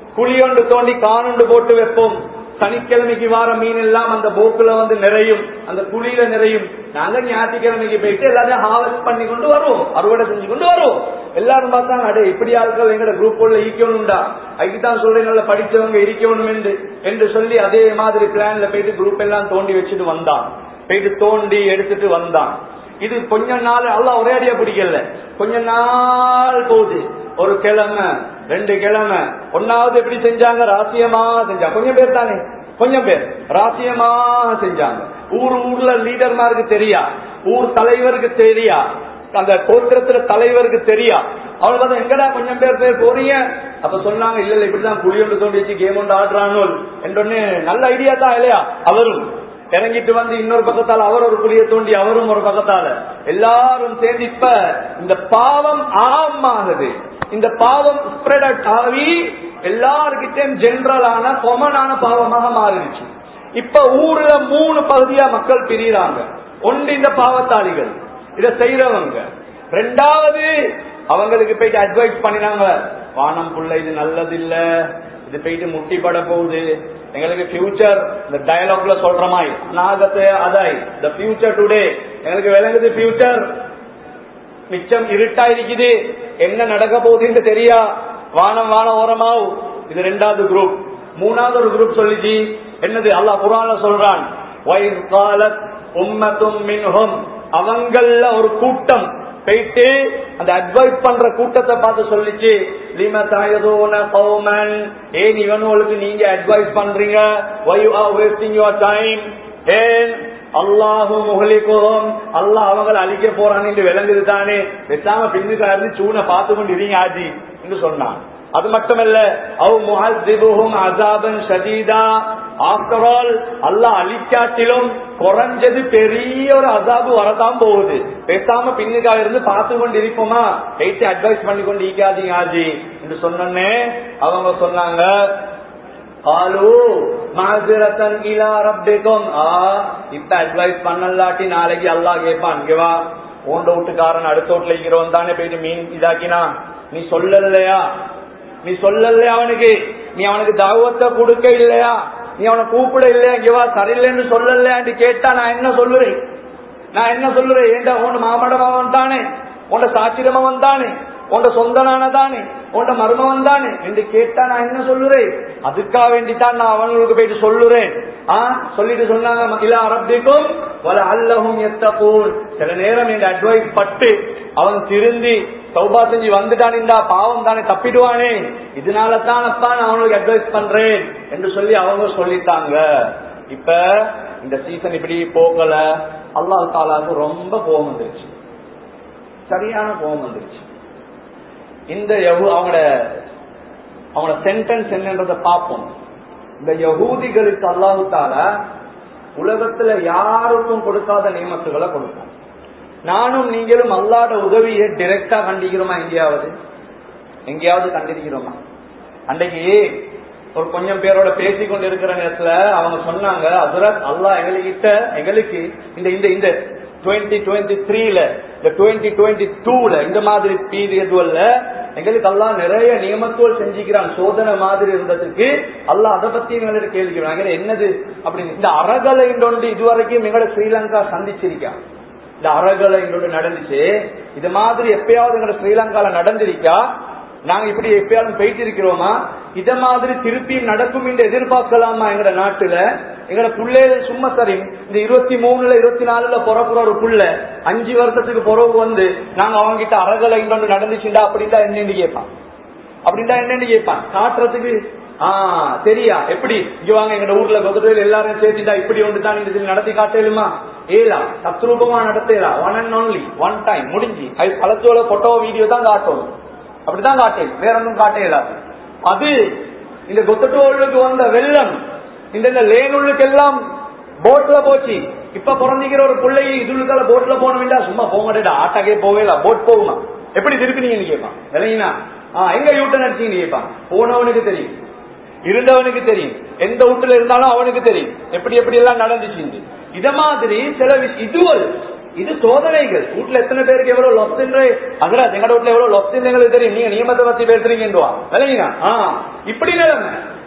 குழியொண்டு தோண்டி காணுண்டு போட்டு வைப்போம் சனிக்கிழமைக்கு வார மீன் எல்லாம் அந்த போக்குல வந்து நிறையும் அந்த குழியில நிறையும் நாங்க ஞாயிற்றுக்கிழமைக்கு போயிட்டு எல்லாத்தையும் ஹார்வெஸ்ட் பண்ணி கொண்டு வருவோம் அறுவடை செஞ்சு கொண்டு வருவோம் எல்லாரும் பார்த்தாங்க அடே இப்படி ஆட்கள் எங்கட குரூப் உள்ள ஈக்கணும்டா அதுக்குதான் சொல்றேன் நல்லா படிச்சவங்க இருக்கணும் என்று என்று சொல்லி அதே மாதிரி பிளான்ல போயிட்டு குரூப் எல்லாம் தோண்டி வச்சுட்டு வந்தான் போயிட்டு தோண்டி எடுத்துட்டு வந்தான் இது கொஞ்ச நாள் அல்ல ஒரே அடியா பிடிக்கல கொஞ்ச நாள் போகுது ஒரு கிழமை ரெண்டு கிழமை ஒன்னாவது எப்படி செஞ்சாங்க ராசியமா செஞ்சாங்க கொஞ்சம் பேர் தானே கொஞ்சம் பேர் ராசியமா செஞ்சாங்க ஊர் ஊர்ல லீடர்மாருக்கு தெரியா ஊர் தலைவருக்கு தெரியா அந்த கோத்திரத்துல தலைவருக்கு தெரியா அவங்க வந்து எங்கடா கொஞ்சம் பேர் பேர் போறீங்க அப்ப சொன்னாங்க இல்ல இல்ல இப்படிதான் புளி ஒன்று தோண்டி வச்சு கேம் ஒன்று ஆடுறானோ என்றொன்னு நல்ல ஐடியா தான் இல்லையா அவரும் இறங்கிட்டு வந்து இன்னொரு பக்கத்தால அவர் ஒரு புளிய தோண்டி அவரும் ஒரு பக்கத்தால எல்லாரும் சேர்ந்து இப்ப இந்த பாவம் ஆமாகுது இந்த பாவம் ஸ்ப்ரெட் ஆகி எல்லாருக்கிட்டையும் ஜென்ரலான கொமனான பாவமாக மாறிடுச்சு இப்ப ஊர்ல மூணு பகுதியா மக்கள் பிரியுறாங்க ஒன்று இந்த பாவத்தாளிகள் இத செய்யறவங்க ரெண்டாவது அவங்களுக்கு போயிட்டு அட்வைஸ் பண்ணினாங்க வானம் புள்ள இது நல்லது இல்ல இது போயிட்டு முட்டி பட போகுது எங்களுக்கு ஃபியூச்சர் இந்த டயலாக்ல சொல்ற மாதிரி நாகத்தை அதாய் த ஃபியூச்சர் டுடே எங்களுக்கு விளங்குது ஃபியூச்சர் மிச்சம் இருட்டா இருக்குது என்ன நடக்க போகுதுன்னு தெரியா வானம் வானம் ஓரமாவு இது ரெண்டாவது குரூப் மூணாவது ஒரு குரூப் சொல்லிச்சு என்னது அல்லாஹ் குரான்ல சொல்றான் வயது காலத் உம்மத்தும் மின்ஹும் அவங்கள ஒரு கூட்டம் போயிட்டு அந்த அட்வைஸ் பண்ற கூட்டத்தை பார்த்து சொல்லிச்சு லிம தாயதோன கௌமன் ஏன் இவனுங்களுக்கு நீங்க அட்வைஸ் பண்றீங்க why you are wasting your time ஏன் அல்லாஹு முகலிக்கும் அல்லாஹ் அவங்களை அழிக்க போறான்னு விளங்குது தானே வெட்டாம பின்னுக்கு இருந்து சூனை பார்த்து கொண்டு இருங்க ஆஜி என்று சொன்னான் அது மட்டுமல்ல அவ் முஹிபுஹும் அசாபன் ஷதீதா ஆஃப்டர் ஆல் அல்லாஹ் அழிக்காட்டிலும் குறைஞ்சது பெரிய ஒரு அசாபு வரதான் போகுது பேசாம பின்னுக்காக இருந்து பார்த்து கொண்டு இருப்போமா கைட்டு அட்வைஸ் பண்ணி கொண்டு இருக்காதீங்க ஆஜி என்று சொன்னே அவங்க சொன்னாங்க காலு மாசிரத்தன் இலா ரப்பிக்கும் ஆ இப்ப அட்வைஸ் பண்ணலாட்டி நாளைக்கு அல்லாஹ் கேட்பான் இங்க வா ஓண்ட வீட்டுக்காரன் அடுத்த வீட்டுல இருக்கிறவன் தானே போயிட்டு மீன் இதாக்கினா நீ சொல்லலையா நீ சொல்லலையா அவனுக்கு நீ அவனுக்கு தாவத்தை கொடுக்க இல்லையா நீ அவனை கூப்பிட இல்லையா இங்க வா சரியில்லைன்னு சொல்லலையான்னு கேட்டா நான் என்ன சொல்லுறேன் நான் என்ன சொல்லுறேன் ஏண்டா உன் மாமடமாவன் தானே உன்ட சாச்சிரமவன் தானே உண்ட சொந்தனான தானே உண்ட மருமவன் தானே என்று கேட்டா நான் என்ன சொல்லுறேன் அதுக்காக வேண்டித்தான் நான் அவங்களுக்கு போயிட்டு சொல்லுறேன் ஆ சொல்லிட்டு சொன்னாங்க இல்ல அரபிக்கும் வல அல்லவும் எத்தப்போல் சில நேரம் இந்த அட்வைஸ் பட்டு அவன் திருந்தி சௌபா செஞ்சு வந்துட்டானிந்தா பாவம் தானே தப்பிடுவானே இதனால தான் அப்பா நான் அவனுக்கு அட்வைஸ் பண்றேன் என்று சொல்லி அவங்க சொல்லிட்டாங்க இப்ப இந்த சீசன் இப்படி போகல அல்லாஹ் தாலாவுக்கு ரொம்ப கோபம் வந்துருச்சு சரியான கோபம் வந்துருச்சு இந்த யகு அவங்களோட அவங்களோட சென்டென்ஸ் என்னன்றத பார்ப்போம் இந்த யகூதிகளுக்கு அல்லாஹு தாலா உலகத்துல யாருக்கும் கொடுக்காத நியமத்துகளை கொடுப்போம் நானும் நீங்களும் அல்லாட உதவியை டிரெக்டா கண்டிக்கிறோமா எங்கேயாவது எங்கேயாவது கண்டிருக்கிறோமா அன்றைக்கு ஒரு கொஞ்சம் பேரோட பேசி கொண்டு இருக்கிற நேரத்துல அவங்க சொன்னாங்க அதுரத் அல்லாஹ் எங்ககிட்ட எங்களுக்கு இந்த இந்த இந்த டுவெண்ட்டி டுவெண்ட்டி த்ரீல இந்த டுவெண்ட்டி டுவெண்ட்டி டூல இந்த மாதிரி பீரியட்ல எங்களுக்கு எல்லாம் நிறைய நியமத்துவல் செஞ்சுக்கிறான் சோதனை மாதிரி இருந்ததுக்கு அல்லாஹ் அதை பத்தி எங்களுக்கு கேள்விக்கிறாங்க என்னது அப்படின்னு இந்த அறகலை ஒன்று இதுவரைக்கும் எங்களோட ஸ்ரீலங்கா சந்திச்சிருக்கா இந்த அறகலை ஒன்று நடந்துச்சு இது மாதிரி எப்பயாவது எங்களோட ஸ்ரீலங்கால நடந்திருக்கா நாங்க இப்படி எப்பயாவது போயிட்டு இருக்கிறோமா இத மாதிரி திருப்பியும் நடக்கும் என்று எதிர்பார்க்கலாமா எங்கட நாட்டுல எங்கட புள்ளே சும்மா சரி இந்த இருபத்தி மூணுல இருபத்தி நாலுல பிறப்புற ஒரு புள்ள அஞ்சு வருஷத்துக்கு பிறகு வந்து நாங்க அவங்க கிட்ட அறகலை இன்னொன்று நடந்துச்சுண்டா அப்படின்டா என்னன்னு கேட்பான் அப்படின்டா என்னன்னு கேட்பான் காட்டுறதுக்கு ஆஹ் சரியா எப்படி இங்க வாங்க எங்க ஊர்ல கொதிரையில் எல்லாரும் சேர்த்துட்டா இப்படி ஒன்று தான் இந்த நடத்தி காட்டலுமா ஏலா தத்ரூபமா நடத்தலாம் one and only one time முடிஞ்சு அது பழத்தோட போட்டோ வீடியோ தான் காட்டணும் அப்படிதான் காட்டேன் வேற ஒன்றும் காட்டேலாது அது இந்த கொத்தட்டோளுக்கு வந்த வெள்ளம் இந்த இந்த லேனுள்ளுக்கு எல்லாம் போட்ல போச்சு இப்ப பிறந்திக்கிற ஒரு பிள்ளை இதுளுக்கால போட்ல போனோம்டா சும்மா போங்கடா ஆட்டாக்கே போவேல போட் போகுமா எப்படி திருப்பினீங்கன்னு கேட்பான் விளையினா ஆஹ் எங்க யூட்டன் அடிச்சீங்கன்னு கேட்பான் போனவனுக்கு தெரியும் இருந்தவனுக்கு தெரியும் எந்த வீட்டுல இருந்தாலும் அவனுக்கு தெரியும் எப்படி எப்படி எல்லாம் நடந்துச்சு இத மாதிரி சில விஷயம் இதுவல் இது சோதனைகள் வீட்டுல எத்தனை பேருக்கு எவ்வளவு லொஸ்துன்ற அதுல எங்க வீட்டுல எவ்வளவு லொஸ்துன்னு எங்களுக்கு தெரியும் நீங்க நியமத்தை பத்தி பேசுறீங்கன்றுவா விளங்கினா ஆஹ் இப்படி நிலைமை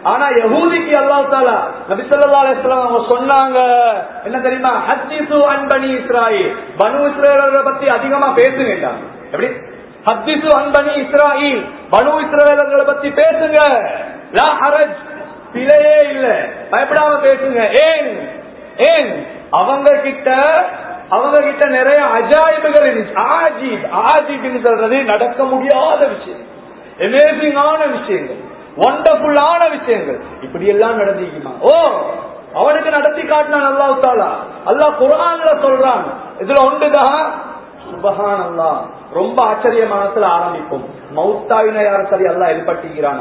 ஆனா யஹூதிக்கு அல்லாஹ் தாலா நபி ஸல்லல்லாஹு அலைஹி வஸல்லம் அவங்க சொன்னாங்க என்ன தெரியுமா ஹத்தீசு அன் பனி இஸ்ராயில் பனு இஸ்ரவேலரை பத்தி அதிகமா பேசுங்கட்டாங்க எப்படி ஹத்தீசு அன் பனி இஸ்ராயில் பனு இஸ்ரவேலர்களை பத்தி பேசுங்க லா ஹரஜ் பிழையே இல்ல பயப்படாம பேசுங்க ஏன் ஏன் அவங்க கிட்ட அவங்க கிட்ட நிறைய அஜாயிபுகள் இருந்துச்சு ஆஜீப் ஆஜீப்னு சொல்றது நடக்க முடியாத விஷயம் அமேசிங்கான விஷயங்கள் ஒண்டர்ஃபுல்லான விஷயங்கள் இப்படி எல்லாம் நடந்திக்குமா ஓ அவனுக்கு நடத்தி காட்டினான் அல்லாஹ் தாலா அல்லாஹ் குரான்ல சொல்றான் இதுல ஒன்றுதான் சுபஹான் அல்லாஹ் ரொம்ப ஆச்சரியமானத்துல ஆரம்பிப்போம் மௌத்தாவின யார் சரி அல்லாஹ் எழுப்பட்டுகிறான்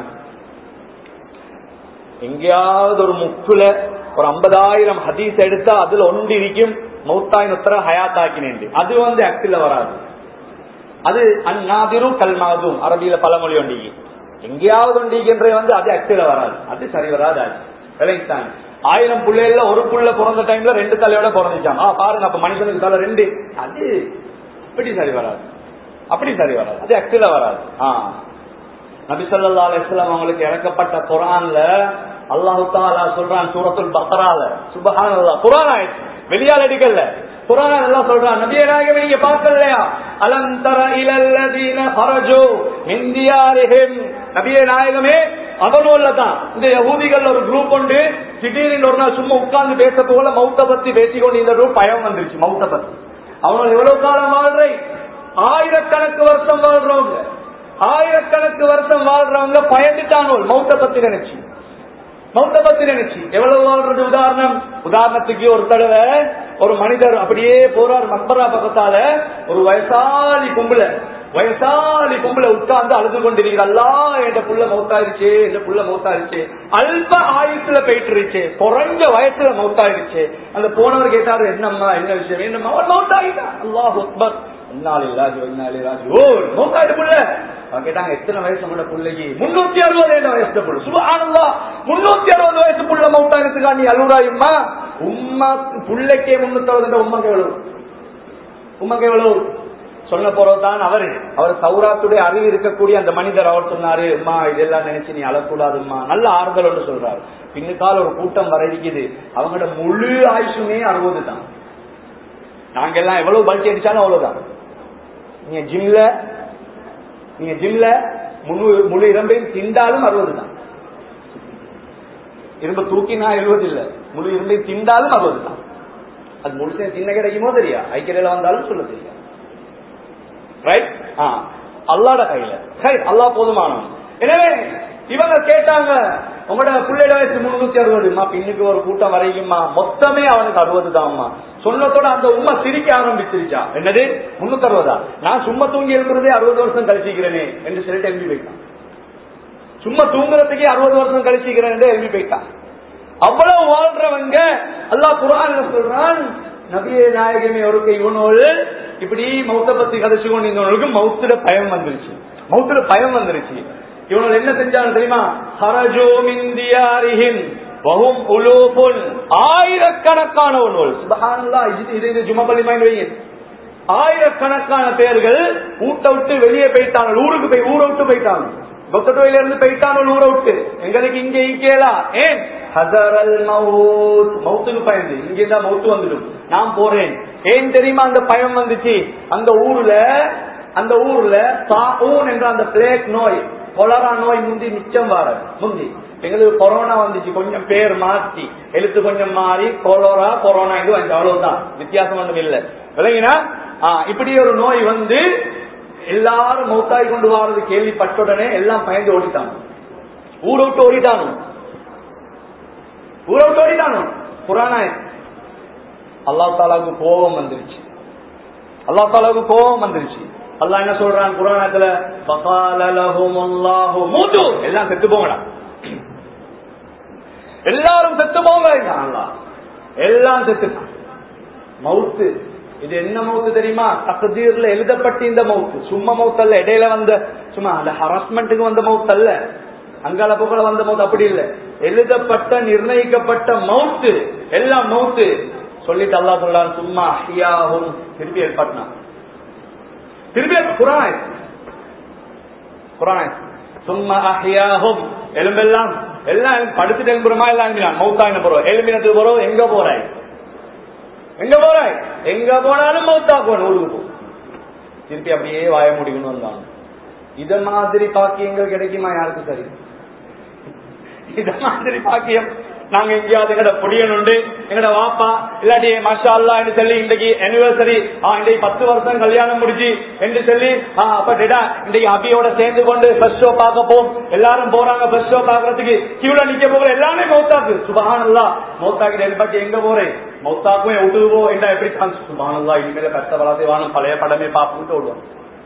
எங்கேயாவது ஒரு முக்குல ஒரு ஐம்பதாயிரம் ஹதீஸ் எடுத்தா அதுல ஒன்று இருக்கும் மௌத்தாயின் உத்தர ஹயாத்தாக்கினேன் அது வந்து ஆக்டில வராது அது அந்நாதிரு கல்மாதும் அரபியில பழமொழி ஒண்டிக்கு எங்கேயாவது ஒண்டிக்கின்ற வந்து அது ஆக்டில வராது அது சரி வராது அது விளைவித்தாங்க ஆயிரம் பிள்ளைகள்ல ஒரு புள்ள பிறந்த டைம்ல ரெண்டு தலையோட பிறந்துச்சாங்க ஆ பாருங்க அப்ப மனுஷனுக்கு தலை ரெண்டு அது அப்படி சரி வராது அப்படி சரி வராது அது ஆக்டில வராது ஆ நபி சொல்லா அலிஸ்லாம் அவங்களுக்கு இறக்கப்பட்ட குரான்ல அல்லாஹு தாலா சொல்றான் சூரத்துல் பக்ரால சுபஹான் அல்லா குரான் ஆயிடுச்சு வெளியால் எடுக்கல குரான் எல்லாம் சொல்றான் நபிய நாயகமே நீங்க பார்க்கலையா அலம் தர இலல்லதீன ஹரஜு மின் தியாரிஹிம் நபிய நாயகமே அவனோல்ல தான் இந்த யகூதிகள் ஒரு குரூப் உண்டு திடீர்னு ஒரு நாள் சும்மா உட்கார்ந்து பேச போல மௌத்த பத்தி பேசிக்கொண்டு இந்த ஒரு பயம் வந்துருச்சு மௌத்த பத்தி அவனோட எவ்வளவு காலம் வாழ்றை ஆயிரக்கணக்கு வருஷம் வாழ்றவங்க ஆயிரக்கணக்கு வருஷம் வாழ்றவங்க பயந்துட்டானோ மௌத்த பத்தி நினைச்சு மௌத்த பத்தி நினைச்சு எவ்வளவு வாழ்றது உதாரணம் உதாரணத்துக்கு ஒரு தடவை ஒரு மனிதர் அப்படியே போறார் மக்பரா பக்கத்தால ஒரு வயசாலி கும்பல வயசாலி கும்பல உட்கார்ந்து அழுது கொண்டிருக்கிறார் அல்லா என்ற புள்ள மௌத்தாயிருச்சு என்ற புள்ள மௌத்தாயிருச்சு அல்ப ஆயுசுல போயிட்டு இருச்சு குறைஞ்ச வயசுல மௌத்தாயிருச்சு அந்த போனவர் கேட்டாரு என்னம்மா என்ன விஷயம் என்னம்மா அவன் மௌத்தாயிட்டான் அல்லாஹ் அக்பர் இன்னாலி இல்லாஹி வ இன்னா இலைஹி ராஜிஊன் மௌத்தாயிட்டு புள்ள அவன் கேட்டாங்க எத்தனை வயசு உங்களோட பிள்ளைக்கு முன்னூத்தி அறுபது என்ன வயசு புள்ள சுபஹானல்லாஹ் முன்னூத்தி அறுபது வயசு புள்ள மௌத்தாயிரத்துக்கா நீ அழுறாயும்மா உம்மா புள்ளைக்கே முன்னூத்தி அறுபது உம்மக்கு எவ்வளவு உம்மக்கு எவ்வளவு சொல்ல போறதுதான் அவரு அவர் சௌராத்துடைய அறிவு இருக்கக்கூடிய அந்த மனிதர் அவர் சொன்னாரு அம்மா இதெல்லாம் நினைச்சு நீ அழக்கூடாதும்மா நல்ல ஆறுதல் ஒன்று சொல்றாரு பின்னுக்கால ஒரு கூட்டம் வர இருக்குது அவங்களோட முழு ஆயுஷுமே அறுபது தான் நாங்க எல்லாம் எவ்வளவு பல்ட்டி அடிச்சாலும் அவ்வளவுதான் நீங்க ஜிம்ல நீங்க ஜிம்ல முழு முழு இரும்பையும் திண்டாலும் அறுபது தான் இரும்ப தூக்கினா எழுபது இல்ல முழு இரும்பையும் திண்டாலும் அறுபது தான் அது முழுசே சின்ன கிடைக்குமோ தெரியா ஐக்கியல வந்தாலும் சொல்ல தெரியா ரைட் ஆ அல்லாட கையில சரி அல்லா போதுமானவன் எனவே இவங்க கேட்டாங்க உங்களோட பிள்ளைட வயசு முன்னூத்தி அறுபதுமா பின்னுக்கு ஒரு கூட்டம் வரைக்குமா மொத்தமே அவனுக்கு அறுபது தான்மா சொன்னதோட அந்த உண்மை சிரிக்க ஆரம்பிச்சிருச்சா என்னது முன்னூத்தி அறுபதா நான் சும்மா தூங்கி எழுப்புறதே அறுபது வருஷம் கழிச்சிக்கிறேனே என்று சொல்லிட்டு எழுதி போயிட்டான் சும்மா தூங்குறதுக்கே அறுபது வருஷம் கழிச்சிக்கிறேன் என்று எழுதி போயிட்டான் அவ்வளவு வாழ்றவங்க அல்லாஹ் குரான் சொல்றான் நபிய நாயகமே ஒரு இவனோடு இப்படி மௌத்த பத்தி கதைச்சு கொண்டு இருந்தவனுக்கு மௌத்துல பயம் வந்துருச்சு மௌத்துல பயம் வந்துருச்சு இவனோட என்ன செஞ்சாங்க தெரியுமா ஹரஜோ மிந்தியாரிஹிம் வஹும் உலூபுன் ஆயிரக்கணக்கானவர்கள் சுபஹானல்லாஹ் இது இது இது ஜுமபலி மைண்ட் வைங்க ஆயிரக்கணக்கான பேர்கள் ஊட்ட விட்டு வெளியே போயிட்டாங்க ஊருக்கு போய் ஊரை விட்டு போயிட்டாங்க பொக்கட்டோயில இருந்து போயிட்டாங்க ஊரை விட்டு எங்களுக்கு இங்க இங்கேலா ஏன் ஹசரல் மவுத் மவுத்துக்கு பயந்து இங்கே தான் மவுத்து வந்துடும் நான் போறேன் ஏன் தெரியுமா அந்த பயம் வந்துச்சு அந்த ஊர்ல அந்த ஊர்ல தாஊன் என்ற அந்த பிளேக் நோய் கொலரா நோய் முந்தி மிச்சம் வர முந்தி எங்களுக்கு கொரோனா வந்துச்சு கொஞ்சம் பேர் மாற்றி எழுத்து கொஞ்சம் மாறி கொலோரா கொரோனா இது வந்து அவ்வளவுதான் வித்தியாசம் ஒன்றும் இல்லை விளங்கினா இப்படி ஒரு நோய் வந்து எல்லாரும் மௌத்தாய் கொண்டு வாரது கேள்விப்பட்ட உடனே எல்லாம் பயந்து ஓடிட்டாங்க ஊரை விட்டு ஓடிட்டானு ஊரை விட்டு ஓடிட்டானு புராண அல்லா தாலாவுக்கு கோபம் வந்துருச்சு அல்லா தாலாவுக்கு கோபம் வந்துருச்சு அல்லா என்ன சொல்றான் புராணத்துல மூத்து எல்லாம் செத்து போங்கடா எல்லாரும் செத்து போங்க அல்லா எல்லாம் செத்து மவுத்து இது என்ன மவுத்து தெரியுமா தகுதீர்ல எழுதப்பட்ட இந்த மவுத்து சும்மா மவுத்து அல்ல இடையில வந்த சும்மா அந்த ஹராஸ்மெண்ட்டுக்கு வந்த மவுத்து அல்ல அங்கால புகழ வந்த மவுத்து அப்படி இல்ல எழுதப்பட்ட நிர்ணயிக்கப்பட்ட மவுத்து எல்லாம் மவுத்து சொல்லிட்டு அல்லா சொல்றான் சும்மா ஹியாகும் திருப்பி ஏற்பட்டான் திருப்பி குரான் குரான் சும்மா அஹியாகும் எலும்பெல்லாம் எல்லாம் படுத்துட்டு எழும்புறமா எல்லாம் எழுப்பினான் மௌத்தா என்ன போறோம் எழுப்பினத்துக்கு போறோம் எங்க போறாய் எங்க போறாய் எங்க போனாலும் மௌத்தா போன ஊருக்கு போ திருப்பி அப்படியே வாய முடிக்கணும் வந்தாங்க இத மாதிரி பாக்கியங்கள் கிடைக்குமா யாருக்கு சரி இத மாதிரி பாக்கியம் நாங்க எங்கேயாவது எங்கட புடியனுண்டு எங்கட வாப்பா இல்லாட்டி மஷா அல்லா என்று சொல்லி இன்றைக்கு அனிவர்சரி இன்றைக்கு பத்து வருஷம் கல்யாணம் முடிச்சு என்று சொல்லி ஆ, அப்ப டெடா இன்றைக்கு அபியோட சேர்ந்து கொண்டு ஃபர்ஸ்ட் ஷோ பார்க்க போம் எல்லாரும் போறாங்க ஃபர்ஸ்ட் ஷோ பாக்குறதுக்கு கியூல நிக்க போகிற எல்லாமே மௌத்தாக்கு சுபஹானல்லா மௌத்தாக்கிட்ட எழுப்பாட்டி எங்க போறேன் மௌத்தாக்கும் விட்டுவோ என்ன எப்படி சான்ஸ் சுபஹானல்லா இனிமேல கஷ்டப்படாதே வானம் பழைய படமே பார்ப்போம்னு விடுவோம்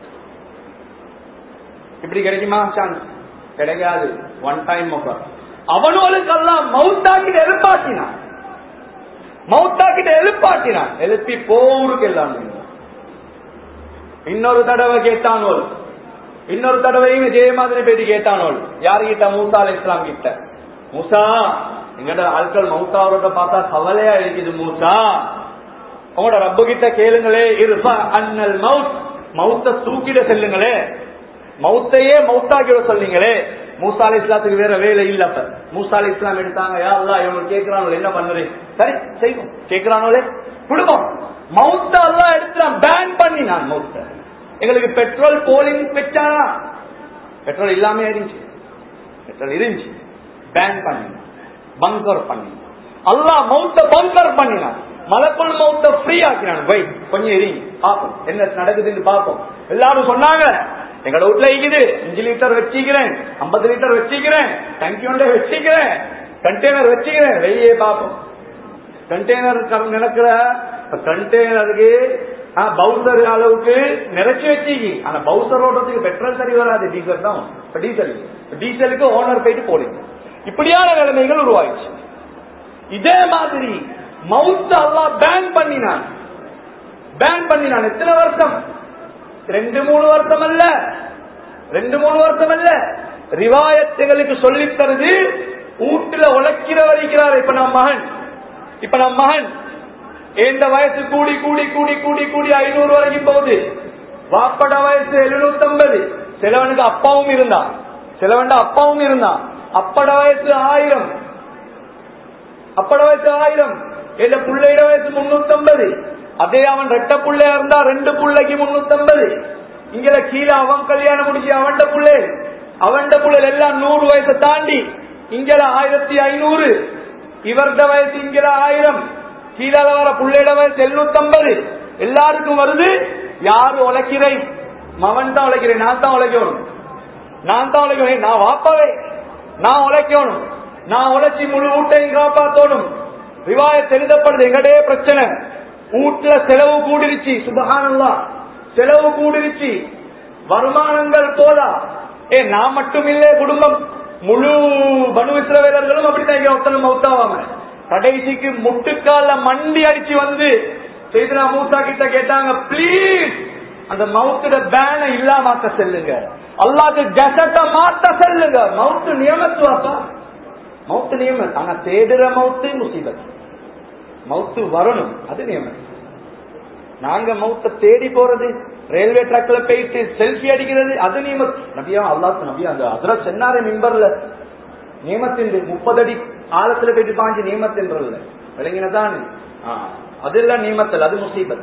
இப்படி கிடைக்குமா சான்ஸ் கிடைக்காது ஒன் டைம் அவனோளுக்கெல்லாம் மவுத்தாக்கிட்ட எழுப்பாட்டினான் மவுத்தாக்கிட்ட எழுப்பாட்டினான் எழுப்பி போருக்கு எல்லாம் இன்னொரு தடவை கேட்டானோல் இன்னொரு தடவையும் இதே மாதிரி பேட்டி கேட்டானோல் யாரு கிட்ட மூசா அலை இஸ்லாம் கிட்ட மூசா எங்கட ஆட்கள் மௌத்தாவோட பார்த்தா கவலையா இருக்குது மூசா உங்களோட ரப்பு கிட்ட கேளுங்களே இருப்பா அண்ணல் மவுத் மவுத்த தூக்கிட செல்லுங்களே மௌத்தையே மௌத்தாக்கிட சொல்லுங்களே மூசா அலி இஸ்லாத்துக்கு வேற வேலை இல்ல அப்ப மூசா அலி இஸ்லாம் எடுத்தாங்க யா அல்லாஹ் இவங்க கேட்கிறானோ என்ன பண்ணுறேன் சரி செய்வோம் கேட்கிறானோலே குடும்பம் மௌத்த அல்லாஹ் எடுத்துறான் பேன் பண்ணி நான் மௌத்த எங்களுக்கு பெட்ரோல் போலிங் வச்சானா பெட்ரோல் இல்லாம இருந்துச்சு பெட்ரோல் இருந்துச்சு பேன் பண்ணி பங்கர் பண்ணி அல்லாஹ் மௌத்த பங்கர் பண்ணினான் மலக்குள் மௌத்த ஃப்ரீ ஆக்கினான் வை கொஞ்சம் இருங்க பாப்போம் என்ன நடக்குதுன்னு பாப்போம் எல்லாரும் சொன்னாங்க எங்க வீட்டுல இருக்குது அஞ்சு லிட்டர் வச்சுக்கிறேன் ஐம்பது லிட்டர் வச்சுக்கிறேன் டங்கி ஒன்றை வச்சுக்கிறேன் கண்டெய்னர் வச்சுக்கிறேன் வெளியே பார்ப்போம் கண்டெய்னர் நினைக்கிற கண்டெய்னருக்கு பவுசர் அளவுக்கு நிறைச்சு வச்சுக்கி ஆனா பவுசர் ஓடுறதுக்கு பெட்ரோல் சரி வராது டீசல் தான் இப்ப டீசல் டீசலுக்கு ஓனர் போயிட்டு போடுங்க இப்படியான நிலைமைகள் உருவாயிடுச்சு இதே மாதிரி மவுத் அல்லா பேன் பண்ணினான் பேன் பண்ணினான் எத்தனை வருஷம் ரெண்டு மூணு வருஷம் அல்ல ரெண்டு மூணு வருஷம் அல்ல ரிவாயத்துகளுக்கு சொல்லித் தருது வீட்டுல உழைக்கிற வரைக்கிறார் இப்ப நான் மகன் இப்ப நான் மகன் எந்த வயசு கூடி கூடி கூடி கூடி கூடி ஐநூறு வரைக்கும் போகுது வாப்பட வயசு எழுநூத்தி ஐம்பது சிலவனுக்கு அப்பாவும் இருந்தான் சிலவன் அப்பாவும் இருந்தான் அப்பட வயசு ஆயிரம் அப்பட வயசு ஆயிரம் இல்ல பிள்ளையிட வயசு முன்னூத்தி ஐம்பது அதே அவன் ரெட்ட புள்ளையா இருந்தா ரெண்டு புள்ளைக்கு முன்னூத்தி ஐம்பது இங்க கீழே அவன் கல்யாணம் முடிச்சு அவன்ட புள்ளை அவன்ட புள்ளைகள் எல்லாம் நூறு வயசை தாண்டி இங்கல ஆயிரத்தி ஐநூறு இவர்ட வயசு இங்கல ஆயிரம் கீழே வர புள்ளையிட வயசு எழுநூத்தி ஐம்பது எல்லாருக்கும் வருது யாரு உழைக்கிறேன் மவன் தான் உழைக்கிறேன் நான் தான் உழைக்கணும் நான் தான் உழைக்கணும் நான் வாப்பாவே நான் உழைக்கணும் நான் உழைச்சி முழு வீட்டையும் காப்பாத்தணும் ரிவாயத் எழுதப்படுது எங்கடே பிரச்சனை வீட்டுல செலவு கூடிருச்சு சுபகானல்லா செலவு கூடிருச்சு வருமானங்கள் போதா ஏ நான் மட்டும் இல்லே குடும்பம் முழு பனு இஸ்ரவேலர்களும் அப்படித்தான் இங்க ஒருத்தனும் மௌத்தாவாம கடைசிக்கு முட்டுக்கால மண்டி அடிச்சு வந்து செய்தனா மூசா கிட்ட கேட்டாங்க ப்ளீஸ் அந்த மவுத்துட பேனை இல்லாமாக்க செல்லுங்க அல்லாது ஜசட்ட மாத்த செல்லுங்க மவுத்து நியமத்துவாப்பா மவுத்து நியமம் ஆனா தேடுற மவுத்து முசீபத் மவுத்து வரணும் அது நியமம் நாங்க மவுத்த தேடி போறது ரயில்வே ட்ராக்ல போயிட்டு செல்ஃபி அடிக்கிறது அது நியமத் நபியா அல்லாஹ் நபியா அந்த அதுல சென்னாரே மிம்பர்ல நியமத்தின் முப்பது அடி ஆழத்துல போயிட்டு பாஞ்சு நியமத்தின்றல்ல விளங்கினதான் அதெல்லாம் நியமத்தல் அது முசீபத்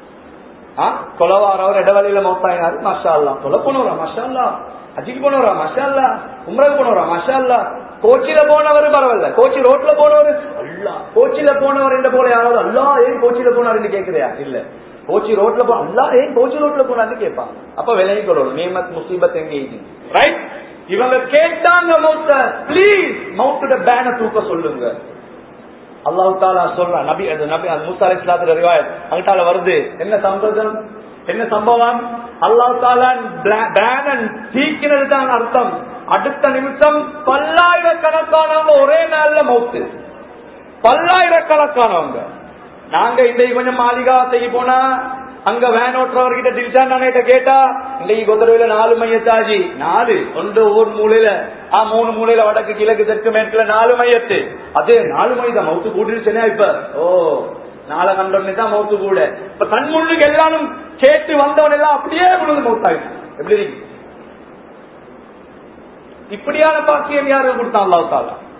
கொலவாரவர் இடவழியில மௌத்தாயினாரு மஷா அல்லா கொலை போனவரா மஷா அல்லா அஜிக்கு போனவரா மஷா அல்லா உம்ரகு போனவரா மஷா அல்லா கோச்சில போனவர் பரவாயில்ல கோச்சி ரோட்ல போனவர் அல்லா கோச்சில போனவர் என்ற போல யாராவது அல்லா ஏன் கோச்சில போனாருன்னு கேக்குறியா இல்ல கோச்சி ரோட்ல போ அல்லா ஏன் கோச்சி ரோட்ல போனாருன்னு கேட்பாங்க அப்ப விலகி கொள்ளணும் நியமத் முசீபத் எங்க ரைட் இவங்க கேட்டாங்க மௌத்த ப்ளீஸ் மௌத்தோட பேனை தூக்க சொல்லுங்க அல்லாஹு தாலா சொல்றான் நபி அது நபி அது மூசா அலி இஸ்லாத்துல ரிவாயத் அங்கிட்டால வருது என்ன சம்பவம் என்ன சம்பவம் அல்லாஹு தாலா பேனன் தீக்கினது தான் அர்த்தம் அடுத்த நிமிஷம் பல்லாயிரக்கணக்கானவங்க ஒரே நாள்ல மௌத்து பல்லாயிரக்கணக்கானவங்க நாங்க இன்றைக்கு கொஞ்சம் மாளிகா செய்ய போனா அங்க வேன் ஓட்டுறவர்கிட்ட தில்ஷான் நானேட்ட கேட்டா இன்றைக்கு கொத்தரவில நாலு மையத்தாஜி நாலு ஒன்று ஒவ்வொரு மூலையில ஆ மூணு மூலையில வடக்கு கிழக்கு தெற்கு மேற்குல நாலு மையத்து அது நாலு மை தான் மவுத்து கூட்டிருச்சுனே இப்ப ஓ நாளை கண்டோன்னு தான் மவுத்து கூட இப்ப கண் முன்னுக்கு எல்லாரும் கேட்டு வந்தவன் எல்லாம் அப்படியே விழுந்து மவுத்தாயிட்டு எப்படி இருக்கு இப்படியான பாக்கியம் யாரு கொடுத்தான் அல்லாஹ் தாலா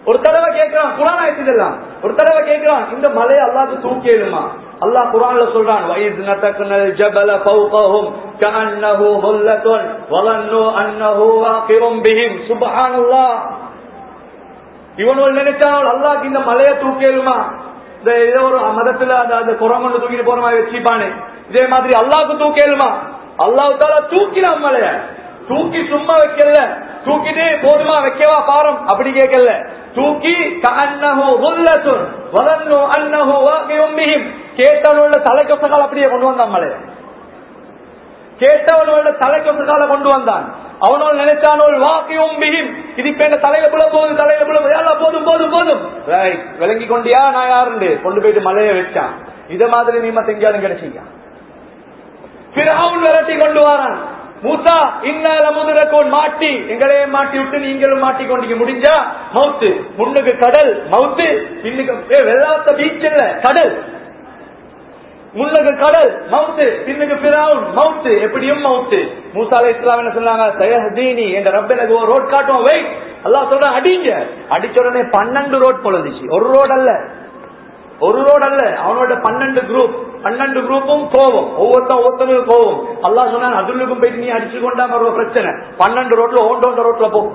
ஒரு தடவை கேட்கிறான் குரான் ஆயிடுச்சுலாம் ஒரு தடவை கேட்கிறான் இந்த மலையை அல்லாது தூக்கி எழுமா அல்லாஹ் குரான்ல சொல்றான் وَإِذْ نَتَقْنَا الْجَبَلَ فَوْقَهُمْ كَأَنَّهُ ظُلَّةٌ وَظَنُّوا أَنَّهُ واقع بهم سبحان الله இவனோடு நினைச்சால் அல்லாஹ் இந்த மலையை தூக்கேலுமா இந்த ஏதோ ஒரு மதத்துல அந்த அந்த குரங்கொண்டு தூக்கிட்டு போற மாதிரி வச்சுப்பானே இதே மாதிரி அல்லாஹ்க்கு தூக்கேலுமா அல்லாஹ் தாலா தூக்கினான் மலைய தூக்கி சும்மா வைக்கல தூக்கிட்டு போதுமா வைக்கவா பாரம் அப்படி கேட்கல தூக்கி கஅன்னஹு ظُلَّةٌ وَظَنُّوا أَنَّهُ واقع بهم கேட்டவனோட தலைக்கொசகால் அப்படியே கொண்டு வந்தான் மலையை கேட்டவனோட தலைக்கொசகால கொண்டு வந்தான் அவனோடு நினைச்சானோல் வாக்கியும் பிகிம் இது இப்ப என்ன தலையில புல போகுது தலையில புல போகுது எல்லாம் போதும் போதும் போதும் ரைட் விளங்கி கொண்டியா நான் யாருண்டு கொண்டு போயிட்டு மலையை வச்சான் இத மாதிரி நீ மத்த எங்கேயாலும் கிடைச்சீங்க பிறவுன் விரட்டி கொண்டு வரான் மூசா இன்னால முதுரக்கோன் மாட்டி எங்களையே மாட்டி விட்டு நீங்களும் மாட்டி கொண்டீங்க முடிஞ்சா மவுத்து முன்னுக்கு கடல் மவுத்து பின்னுக்கு ஏ, வெள்ளாத்த பீச் இல்ல கடல் முன்னுக்கு கடல் மவுத்து பின்னுக்கு பிராவுன் மவுத்து எப்படியும் மவுத்து மூசா அலை இஸ்லாம் என்ன சொன்னாங்க சயஹதீனி என்ற ரப்ப எனக்கு ஒரு ரோட் காட்டுவோம் வை அல்லாஹ் சொல்றான் அடிங்க அடிச்ச உடனே பன்னெண்டு ரோட் பொழுதுச்சு ஒரு ரோட் அல்ல ஒரு ரோட் அல்ல அவனோட பன்னெண்டு குரூப் பன்னெண்டு குரூப்பும் கோவம் ஒவ்வொருத்தன் ஒவ்வொருத்தனுக்கும் கோவம் அல்லாஹ் சொன்னா அதுலுக்கும் போயிட்டு நீ அடிச்சு கொண்டா மறுவ பிரச்சனை பன்னெண்டு ரோட்ல ஓண்டோண்ட ரோட்ல போ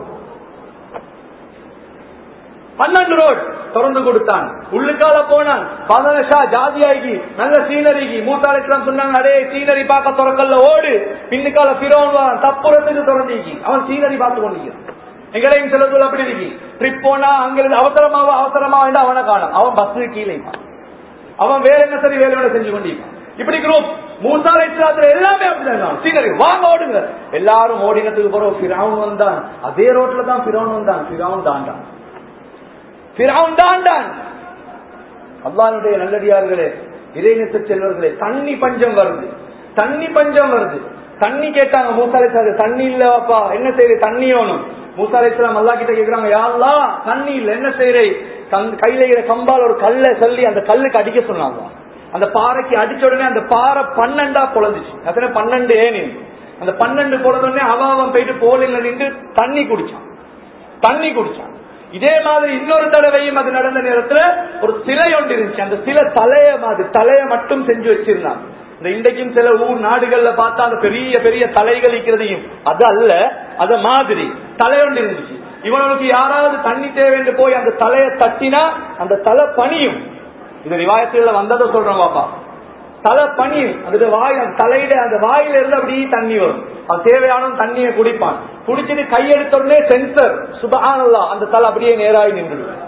பன்னெண்டு ரோட் திறந்து கொடுத்தான் உள்ளுக்கால போனான் பதினஷா ஜாதியாகி நல்ல சீனரிக்கு மூத்தாளுக்கு சொன்னாங்க அடே சீனரி பார்க்க திறக்கல்ல ஓடு பின்னுக்கால பிறவன் தப்புறத்துக்கு திறந்தீங்க அவன் சீனரி பார்த்து கொண்டிருக்கிறான் எங்களையும் சில தூரம் அப்படி இருக்கு ட்ரிப் போனா அங்கிருந்து அவசரமாவா அவசரமா வேண்டாம் அவனை காணும் அவன் பஸ் கீழே இருப்பான். அவன் வேற என்ன சரி வேலை வேலை செஞ்சு கொண்டிருப்பான் இப்படி குரூப் மூசாலை இஸ்லாத்துல எல்லாமே அப்படிதான் சீனரி வாங்க ஓடுங்க எல்லாரும் ஓடினத்துக்கு பிறகு பிராவுன் வந்தான் அதே ரோட்ல தான் பிராவுன் வந்தான் பிராவுன் தாண்டான் பிராவுன் தாண்டான் அல்லாஹ்வுடைய நல்லடியார்களே இறைநேச செல்வர்களே தண்ணி பஞ்சம் வருது தண்ணி பஞ்சம் வருது தண்ணி கேட்டாங்க மூசாலை சார் தண்ணி இல்லப்பா என்ன செய்யுது தண்ணி வேணும் மூசாலை இஸ்லாம் அல்லா கிட்ட கேக்குறாங்க யாருலா தண்ணி இல்ல என்ன செய்யறே கையில இருக்கிற கம்பால் ஒரு கல்லை சொல்லி அந்த கல்லுக்கு அடிக்க சொன்னாங்க அந்த பாறைக்கு அடிச்ச உடனே அந்த பாறை பன்னெண்டா பொழந்துச்சு அத்தனை பன்னெண்டு ஏனி அந்த பன்னெண்டு பொழுது உடனே அவன் அவன் போயிட்டு போலில் நின்று தண்ணி குடிச்சான் தண்ணி குடிச்சான் இதே மாதிரி இன்னொரு தடவையும் அது நடந்த நேரத்துல ஒரு சிலை ஒன்று இருந்துச்சு அந்த சிலை தலைய மாதிரி தலைய மட்டும் செஞ்சு வச்சிருந்தாங்க இந்த இன்றைக்கும் சில ஊர் நாடுகள்ல பார்த்தா அந்த பெரிய பெரிய தலைகள் இருக்கிறதையும் அது அல்ல அத மாதிரி தலை ஒன்று இருந்துச்சு இவனுக்கு யாராவது தண்ணி தேவை என்று போய் அந்த தலையை தட்டினா அந்த தலை பணியும் இது ரிவாயத்துல வந்ததை சொல்றேன் பாப்பா தலை பனி அந்த வாய் அந்த தலையிட அந்த வாயில இருந்து அப்படியே தண்ணி வரும் அது தேவையான தண்ணியை குடிப்பான் குடிச்சிட்டு கையெடுத்த உடனே சென்சர் சுபஹானல்லா அந்த தலை அப்படியே நேராகி நின்றுடுவேன்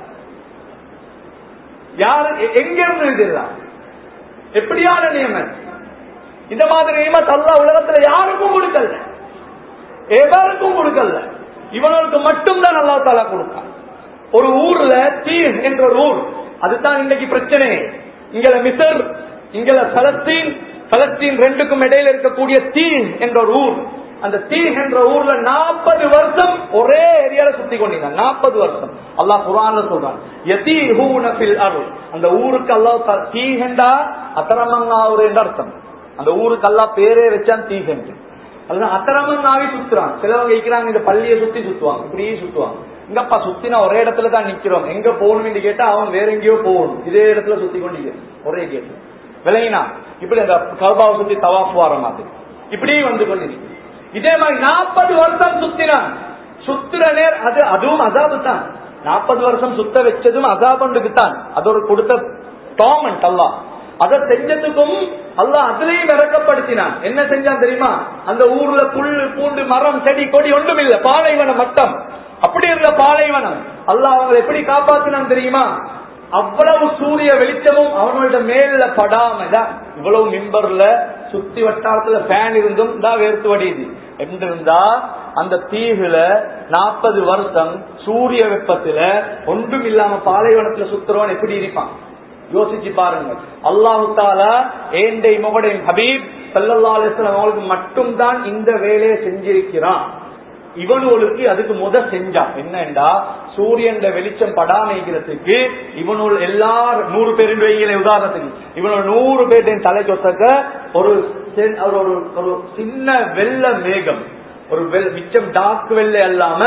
யாரு எ- எங்க இருந்து இதெல்லாம் எப்படியான நியமன் இந்த மாதிரி நியமத் அல்லா உலகத்துல யாருக்கும் கொடுக்கல எவருக்கும் கொடுக்கல இவனுக்கு மட்டும்தான் அல்லா தாலா கொடுத்தான் ஒரு ஊர்ல தீர் என்ற ஒரு ஊர் அதுதான் இன்னைக்கு பிரச்சனை இங்கல மிசர் இங்கல பலஸ்தீன் பலஸ்தீன் ரெண்டுக்கும் இடையில இருக்கக்கூடிய தீர் என்ற ஒரு ஊர் அந்த தீர் என்ற ஊர்ல நாற்பது வருஷம் ஒரே ஏரியால சுத்தி கொண்டீங்க நாற்பது வருஷம் அல்லாஹ் குரான்ல சொல்றான் யதீஹூன ஃபில் அருள் அந்த ஊருக்கு அல்லாஹ் தீஹெண்டா அத்தரமங்காவூர் என்ற அர்த்தம் அந்த ஊருக்கு அல்லாஹ் பேரே வச்சான் தீஹென்று அதுதான் அத்தரமங்காவே சுத்துறான் சிலவங்க இருக்கிறாங்க இந்த பள்ளியை சுத்தி சுத்துவாங்க இப்படியே சுத்துவாங்க இங்கப்பா சுத்தினா ஒரே இடத்துல தான் நிக்கிறோம் எங்க போகணும்னு கேட்டா அவன் வேற எங்கேயோ போகணும் இதே இடத்துல சுத்தி கொண்டு ஒரே கேட்டு விளங்கினா இப்படி அந்த கல்பாவை சுத்தி தவாஃப் வர மாதிரி இப்படியே வந்து கொண்டிருக்கு இதே மாதிரி நாற்பது வருஷம் சுத்தினான் சுத்துற நேர் அது அதுவும் அசாபு தான் நாற்பது வருஷம் சுத்த வச்சதும் அசாபண்டுக்கு தான் அது ஒரு கொடுத்த டாமன்ட் அல்லாஹ் அதை செஞ்சதுக்கும் அல்லாஹ் அதுலயும் இறக்கப்படுத்தினான் என்ன செஞ்சான் தெரியுமா அந்த ஊர்ல புல்லு பூண்டு மரம் செடி கொடி ஒன்றும் இல்ல பாலைவனம் மட்டம் அப்படி இருந்த பாலைவனம் அல்லாஹ் அவங்களை எப்படி காப்பாத்தினான் தெரியுமா அவ்வளவு சூரிய வெளிச்சமும் அவனோட மேல படாம தான் இவ்வளவு மிம்பர்ல சுத்தி வட்டாரத்துல ஃபேன் இருந்தும் தான் வேர்த்து வடியுது என்றிருந்தா அந்த தீவுல நாற்பது வருஷம் சூரிய வெப்பத்துல ஒன்றும் இல்லாம பாலைவனத்துல சுத்துறவன் எப்படி இருப்பான் யோசிச்சு பாருங்க அல்லாஹு தாலா ஏண்டை முகடையும் ஹபீப் சல்லல்லா அலிஸ்லாம் அவங்களுக்கு மட்டும்தான் இந்த வேலையை செஞ்சிருக்கிறான் இவனுக்கு அதுக்கு முத செஞ்சான் என்னண்டா சூரியன் வெளிச்சம் படாமைக்கிறதுக்கு இவனுள் எல்லாரும் நூறு பேரின் வைகளை உதாரணத்துக்கு இவனோட நூறு பேரின் தலை சொத்தக்க ஒரு சென்- ஒரு ஒரு- ஒரு சின்ன வெள்ள மேகம் ஒரு வெள் மிச்சம் டார்க் வெள்ளை அல்லாம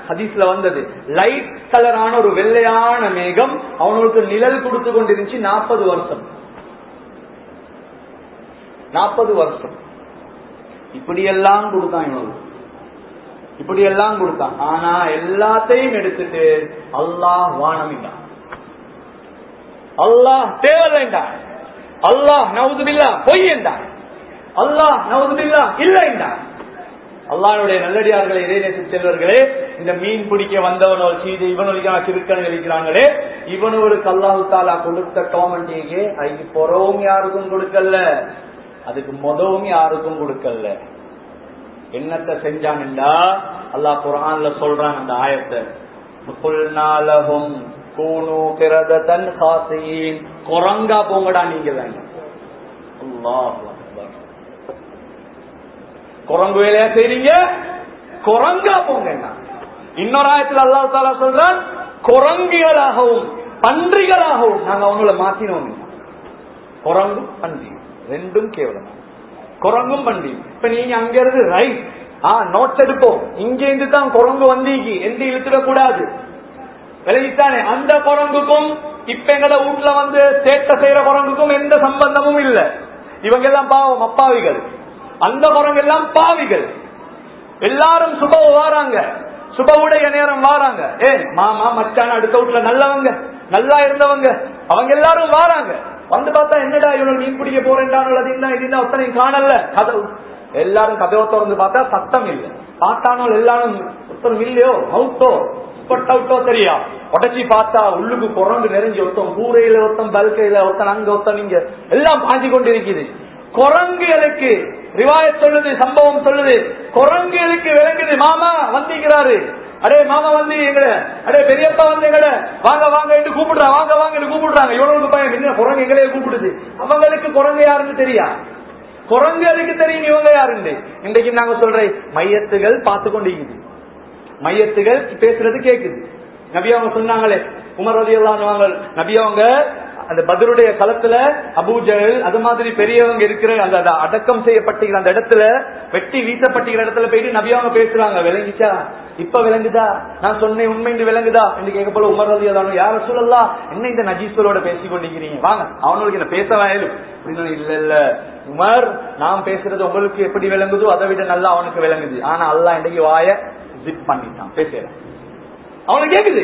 ஹதீஸ்ல வந்தது லைட் கலரான ஒரு வெள்ளையான மேகம் அவனுக்கு நிழல் கொடுத்து கொண்டிருந்துச்சு நாற்பது வருஷம் நாற்பது வருஷம் இப்படியெல்லாம் கொடுத்தான் இவனுக்கு இப்படியெல்லாம் கொடுத்தான் ஆனா எல்லாத்தையும் எடுத்துட்டு அல்லாஹ் வானமிட்டான் அல்லாஹ் தேவையில்லைண்டான் அல்லாஹ் நவுதுபில்லா பொய் என்றான் அல்லாஹ் நவுதுபில்லா இல்லை என்றான் அல்லாஹ்வுடைய நல்லடியார்களை இறைநேச செல்வர்களே இந்த மீன் பிடிக்க வந்தவனோ செய்து இவனுக்கான கிருக்கன் இருக்கிறாங்களே இவனுக்கு அல்லாஹு தாலா கொடுத்த டோமண்டியே அதுக்கு பொறவும் யாருக்கும் கொடுக்கல அதுக்கு மொதவும் யாருக்கும் கொடுக்கல என்னத்தை செஞ்சான்டா அல்லாஹ் குரான்ல சொல்றான் அந்த ஆயத்தை குல்நாலகும் கூனு கிரதன் காசியின் குரங்கா போங்கடா நீங்க வேண்டாம் அல்லாஹ் அக்பர். குரங்கு வேலையா செய்றீங்க குரங்கா போங்க இன்னொரு ஆயத்தில் அல்லாஹ் தாலா சொல்றான் குரங்குகளாகவும் பன்றிகளாகவும் நாங்க அவங்கள மாத்தினோம் குரங்கு பன்றி ரெண்டும் கேவலம் குரங்கும் பன்றி இப்ப நீங்க அங்க இருந்து ரைட் ஆ நோட்ஸ் எடுப்போம் இங்க இருந்து தான் குரங்கு வந்தீங்க எந்த இழுத்துட கூடாது விலகித்தானே அந்த குரங்குக்கும் இப்ப எங்கட வீட்டுல வந்து சேட்டை செய்யற குரங்குக்கும் எந்த சம்பந்தமும் இல்ல இவங்க எல்லாம் பாவம் அப்பாவிகள் அந்த குரங்கு எல்லாம் பாவிகள் எல்லாரும் சுப வாராங்க சுபவுடைய நேரம் வாராங்க ஏ மாமா மச்சான் அடுத்த வீட்டுல நல்லவங்க நல்லா இருந்தவங்க அவங்க எல்லாரும் வாராங்க வந்து பார்த்தா என்னடா இவனுக்கு மீன் பிடிக்க போறேன்டானு அது என்ன இது என்ன ஒத்தனையும் காணல கதவு எல்லாரும் கதவை திறந்து பார்த்தா சத்தம் இல்லை பார்த்தானோ எல்லாரும் ஒருத்தரும் இல்லையோ அவுட்டோ ஸ்பட் அவுட்டோ தெரியா உடச்சி பார்த்தா உள்ளுக்கு குரங்கு நிறைஞ்சு ஒருத்தன் கூரையில ஒருத்தன் பல்கையில ஒருத்தன் அங்க ஒருத்தன் இங்க எல்லாம் பாஞ்சு கொண்டு இருக்குது குரங்குகளுக்கு ரிவாய சொல்லுது சம்பவம் சொல்லுது குரங்குகளுக்கு விளங்குது மாமா வந்திருக்கிறாரு அடே மாமா வந்து எங்கட அடே பெரியப்பா வந்து எங்கட வாங்க வாங்க என்று கூப்பிடுறா வாங்க வாங்க என்று கூப்பிடுறாங்க இவனுக்கு பையன் என்ன குரங்கு எங்களையே கூப்பிடுது அவங்களுக்கு குரங்கு யாருன்னு தெரியா குரங்குகளுக்கு தெரியும் இவங்க யாருன்னு இன்றைக்கு நாங்க சொல்றேன் மையத்துகள் பார்த்து கொண்டிருக்குது மையத்துகள் பேசுறது கேக்குது நபி அவங்க சொன்னாங்களே உமர் ரதி எல்லாம் நபி அவங்க அந்த பதிலுடைய களத்துல அபூஜல் அது மாதிரி பெரியவங்க இருக்கிற அந்த அந்த அடக்கம் செய்யப்பட்டிருக்கிற அந்த இடத்துல வெட்டி வீசப்பட்டிருக்கிற இடத்துல போயிட்டு நபி அவங்க பேசுறாங்க விளங்கிச்சா இப்ப விளங்குதா நான் சொன்னேன் உண்மை என்று விளங்குதா என்று கேட்க போல உமர் ரதி எல்லாம் யார சொல்லலாம் என்ன இந்த நஜீஸ்வரோட பேசி கொண்டிருக்கிறீங்க வாங்க அவனுக்கு என்ன பேச வயலும் அப்படின்னு இல்ல இல்ல உமர் நான் பேசுறது உங்களுக்கு எப்படி விளங்குதோ அதை விட நல்லா அவனுக்கு விளங்குது ஆனா அல்லா இன்னைக்கு வாய ஜிப் பண்ணிட்டான் பேசுறேன் அவனுக்கு கேக்குது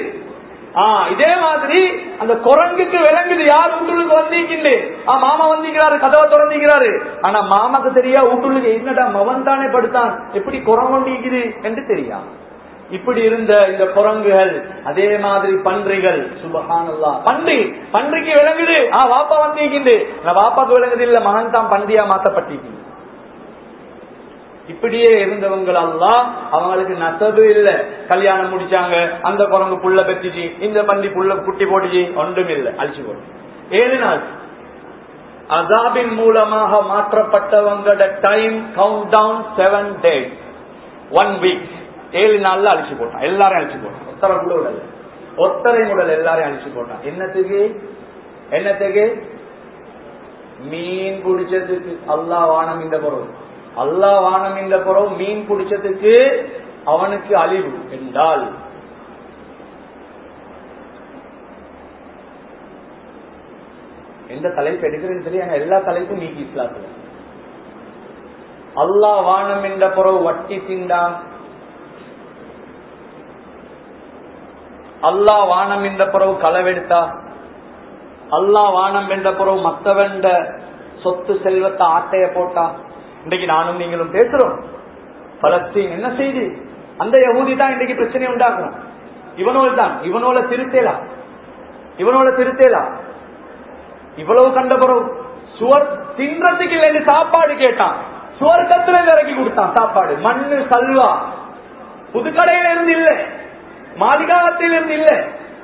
ஆஹ் இதே மாதிரி அந்த குரங்குக்கு விளங்குது யார் வீட்டுக்கு வந்திருக்கின்றே ஆ மாமா வந்திருக்கிறாரு கதவை திறந்திருக்கிறாரு ஆனா மாமாக்கு தெரியா வீட்டுக்கு என்னடா மவன் தானே படுத்தான் எப்படி குரங்கொண்டிருக்குது என்று தெரியா இப்படி இருந்த இந்த குரங்குகள் அதே மாதிரி பன்றிகள் சுபஹானல்லா பன்றி பன்றிக்கு விளங்குது ஆ வாப்பா வந்திருக்கின்று நான் வாப்பாக்கு விளங்குது இல்ல மகன் தான் பன்றியா மாத்தப்பட்டிருக்கு இப்படியே இருந்தவங்கள் எல்லாம் அவங்களுக்கு நசது இல்ல கல்யாணம் முடிச்சாங்க அந்த குரங்கு புள்ள பெற்றுச்சு இந்த பள்ளி புள்ள குட்டி போட்டுச்சு ஒன்றும் இல்ல அழிச்சு போடும் ஏழு நாள் அசாபின் மூலமாக மாற்றப்பட்டவங்களோட time countdown seven days one week ஏழு நாள்ல அழிச்சு போட்டான் எல்லாரும் அழிச்சு போட்டான் ஒத்தரை கூட விடல ஒத்தரை உடல் எல்லாரையும் அழிச்சு போட்டான் என்னத்துக்கு என்னத்துக்கு மீன் பிடிச்சதுக்கு அல்லா வானம் இந்த பொருள் அல்லா வானம் இந்த புறம் மீன் பிடிச்சதுக்கு அவனுக்கு அழிவு என்றால் எந்த தலைப்பு எடுக்கிறேன்னு சொல்லி அங்க எல்லா தலைப்பும் நீக்கி இஸ்லாத்துல அல்லா வானம் என்ற புறவு வட்டி திண்டான் அல்லா வானம் என்ற புறவு களவெடுத்தா அல்லா வானம் என்ற புறவு மத்தவண்ட சொத்து செல்வத்தை ஆட்டைய போட்டா இன்றைக்கு நானும் நீங்களும் பேசுறோம் பலஸ்தீன் என்ன செய்து அந்த யகூதி தான் இன்றைக்கு பிரச்சனை உண்டாக்குறோம் இவனோட தான் இவனோட திருத்தேலா இவனோட திருத்தேலா இவ்வளவு கண்டபுறம் சுவர் தின்றதுக்கு வேண்டி சாப்பாடு கேட்டான் சுவர்க்கத்துல இறக்கி கொடுத்தான் சாப்பாடு மண்ணு சல்வா புதுக்கடையில இருந்து இல்ல மாளிகாவத்தில் இருந்து இல்ல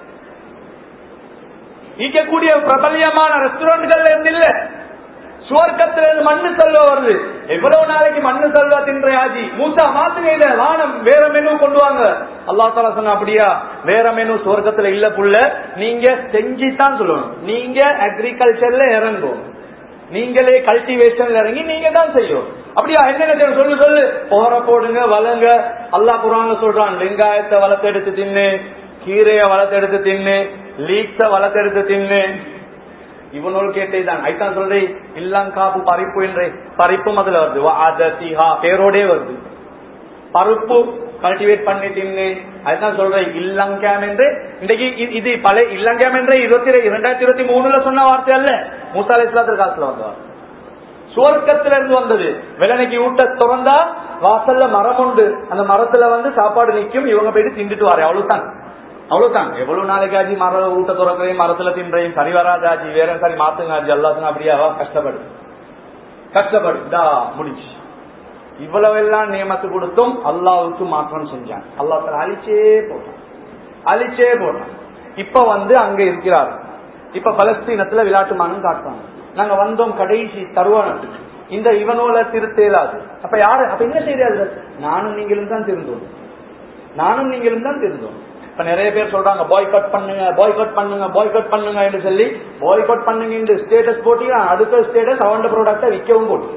ஈக்கக்கூடிய பிரபல்யமான ரெஸ்டாரண்ட்கள்ல இருந்து இல்ல சுவர்க்கத்திலிருந்து மண்ணு செல்வா வருது எவ்வளவு நாளைக்கு மண்ணு செல்வா தின்ற ஆஜி மூசா மாத்துங்க வானம் வேற மெனு கொண்டு வாங்க அல்லா தாலா சொன்ன அப்படியா வேற மெனு சுவர்க்கத்துல இல்ல புள்ள நீங்க செஞ்சுதான் சொல்லணும் நீங்க அக்ரிகல்ச்சர்ல இறங்கும் நீங்களே கல்டிவேஷன்ல இறங்கி நீங்க தான் செய்யும் அப்படியா என்ன செய்யணும் சொல்லு சொல்லு போற போடுங்க வளங்க அல்லாஹ் குரான்ல சொல்றான் வெங்காயத்தை வளர்த்தெடுத்து தின்னு கீரைய வளர்த்தெடுத்து தின்னு லீக்ஸ வளர்த்தெடுத்து தின்னு இவனோடு கேட்டேதான் ஐத்தான் சொல்றேன் இல்லங்காப்பு பறிப்பு என்ற பறிப்பும் அதுல வருது வாததிஹா பேரோடே வருது பருப்பு கல்டிவேட் பண்ணி தின்னு அதுதான் சொல்றேன் இல்லங்காம் என்று இன்றைக்கு இ- இது பழைய இல்லங்காம் என்ற இருபத்தி இரண்டாயிரத்தி இருபத்தி மூணுல சொன்ன வார்த்தை அல்ல மூசாலை இஸ்லாத்தில் காலத்துல வந்த வார்த்தை சுவர்க்கத்துல இருந்து வந்தது வெள்ளனைக்கு ஊட்ட திறந்தா வாசல்ல மரம் உண்டு அந்த மரத்துல வந்து சாப்பாடு நிக்கும் இவங்க போயிட்டு திண்டுட்டு வாரு அவ்வளவுதான் அவ்வளவுதான் எவ்வளவு நாளைக்கு ஆச்சு மர ஊட்ட திறக்கையும் மரத்துல தின்றையும் சரி வராதாச்சு வேற சரி மாத்துங்க ஆச்சு எல்லாத்துக்கும் அப்படியே அவ கஷ்டப்படு கஷ்டப்படு இதா முடிச்சு இவ்வளவு எல்லாம் நியமத்து கொடுத்தும் அல்லாவுக்கு மாற்றம் செஞ்சான் அல்லாஹ் தஆலா அழிச்சே போட்டான் அழிச்சே போட்டான் இப்ப வந்து அங்க இருக்கிறார் இப்ப பலஸ்தீனத்துல விளையாட்டுமானம் காட்டுறாங்க நாங்க வந்தோம் கடைசி தருவானத்துக்கு இந்த இவனோல திருத்தேலாது அப்ப யாரு அப்ப என்ன செய்யாது நானும் நீங்களும் தான் திருந்தோம் நானும் நீங்களும் தான் திருந்தோம் இப்ப நிறைய பேர் சொல்றாங்க பாய் கட் பண்ணுங்க பாய் கட் பண்ணுங்க பாய் கட் பண்ணுங்க என்று சொல்லி பாய் கட் பண்ணுங்க ஸ்டேட்டஸ் போட்டி அடுத்த ஸ்டேட்டஸ் அவன் ப்ராடக்ட விற்கவும் போட்டு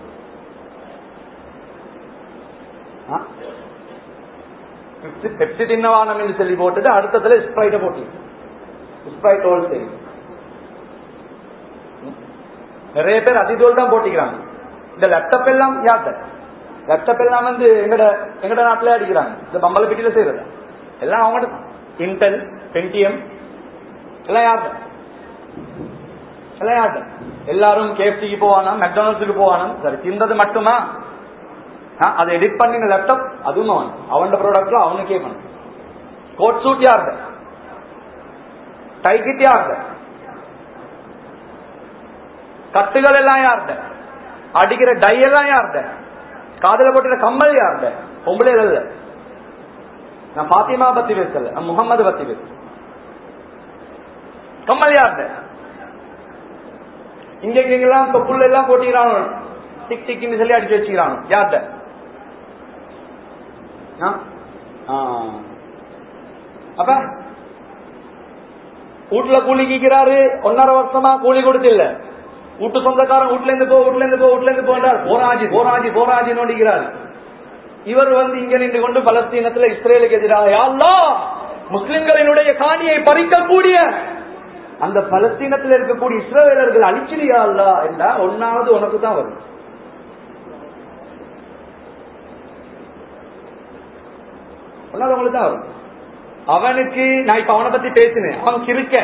பெப்சி தின்னவானம் என்று சொல்லி போட்டுட்டு அடுத்ததுல ஸ்ப்ரைட்ட போட்டு ஸ்ப்ரைட் ஹோல் சரி நிறைய பேர் அதிதோல் தான் போட்டிக்கிறாங்க இந்த லேப்டாப் எல்லாம் யார்கிட்ட லேப்டாப் எல்லாம் வந்து எங்கட எங்கட நாட்டுல அடிக்கிறாங்க இந்த பம்பளை பெட்டியில செய்யறது எல்லாம் அவங்கள்ட்ட இன்டெல் பென்டிஎம் எல்லாம் யார்கிட்ட எல்லாம் யார்கிட்ட எல்லாரும் கேஎஃப்சிக்கு போவானா மெக்டானல்ஸுக்கு போவானா சரி தின்றது மட்டுமா ஆ, அதை எடிட் பண்ணின லேப்டாப் அதுவும் அவன் அவன் ப்ராடக்ட்ல அவனுக்கே பண்ணு கோட் சூட் யார்கிட்ட டைக்கிட் யார்கிட்ட கட்டுகள் எல்லாம் யார்கிட்ட அடிக்கிற டை எல்லாம் யார்கிட்ட காதல போட்டுற கம்மல் யார்கிட்ட பொம்பளை இல்ல நான் பாத்திமா பத்தி பேசல நான் முகம்மது பத்தி பேச கம்மல் யார்கிட்ட இங்க இங்கெல்லாம் தொப்புள்ள எல்லாம் போட்டிக்கிறானோ டிக் டிக்னு சொல்லி அடிச்சு வச்சுக்கிறானோ யார்கிட்ட ஆ? ஆ. அப்ப வீட்டுல கூலி கேட்கிறாரு ஒன்னரை வருஷமா கூலி கொடுத்தில்ல வீட்டு சொந்தக்காரன் வீட்டுல இருந்து போ வீட்டுல இருந்து போ வீட்டுல இருந்து போன்றார் போராஜி போராஜி போராஜி நோண்டிக்கிறார் இவர் வந்து இங்க நின்று கொண்டு பலஸ்தீனத்துல இஸ்ரேலுக்கு எதிராக யா அல்லாஹ், முஸ்லிம்களினுடைய காணியை பறிக்கக்கூடிய அந்த பலஸ்தீனத்தில் இருக்கக்கூடிய இஸ்ரேலர்கள் அழிச்சிரியா அல்லா என்றா ஒன்னாவது உனக்கு தான் வரும் ஒன்னாவது உங்களுக்கு தான் வரும் அவனுக்கு நான் இப்ப அவனை பத்தி பேசினேன் அவன் கிருக்க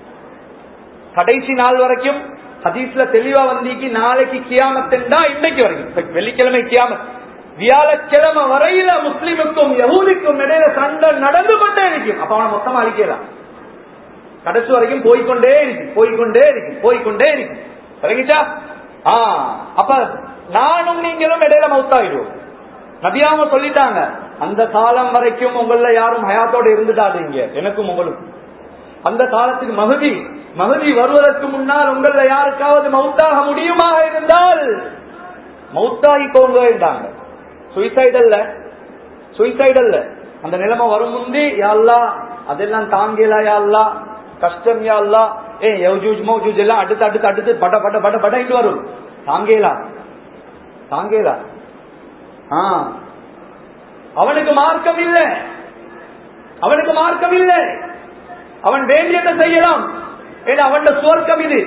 கடைசி நாள் வரைக்கும் ஹதீஸ்ல தெளிவா வந்திக்கு நாளைக்கு கியாமத்துண்டா இன்னைக்கு வரைக்கும் இப்ப வெள்ளிக்கிழமை கியாமத் வியாழக்கிழமை வரையில முஸ்லிமுக்கும் யகூதிக்கும் இடையில சண்டை நடந்து கொண்டே இருக்கும் அப்ப அவனை மொத்தமா அழிக்கலாம் கடைசி வரைக்கும் போய்க்கொண்டே இருக்கு போய்க்கொண்டே இருக்கு போய்க்கொண்டே இருக்கு விளங்கிச்சா ஆ அப்ப நானும் நீங்களும் இடையில மௌத்தாயிடுவோம் நபியாம சொல்லிட்டாங்க அந்த காலம் வரைக்கும் உங்கள யாரும் ஹயாத்தோட இருந்துட்டாதீங்க எனக்கும் உங்களுக்கும் அந்த காலத்துக்கு மகுதி மகுதி வருவதற்கு முன்னால் உங்கள யாருக்காவது மௌத்தாக முடியுமாக இருந்தால் மௌத்தாகிக்கோங்க என்றாங்க சுயசைட் அல்ல சுயசைட் அல்ல அந்த நிலைமை வரும் முந்தி யாழ்லா அதெல்லாம் தாங்கலா யாழ்லா கஷ்டம் யாழ்லா ஏ யௌஜூஜ் மௌஜூஜ் எல்லாம் அடுத்து அடுத்து அடுத்து பட பட பட பட இட்டு வரும் தாங்கேலா தாங்கேலா ஆ அவனுக்கு மார்க்கம் இல்லை அவனுக்கு மார்க்கம் இல்லை அவன் வேண்டியதை செய்யலாம் ஏன்னா அவன் சுவர்க்கம் இது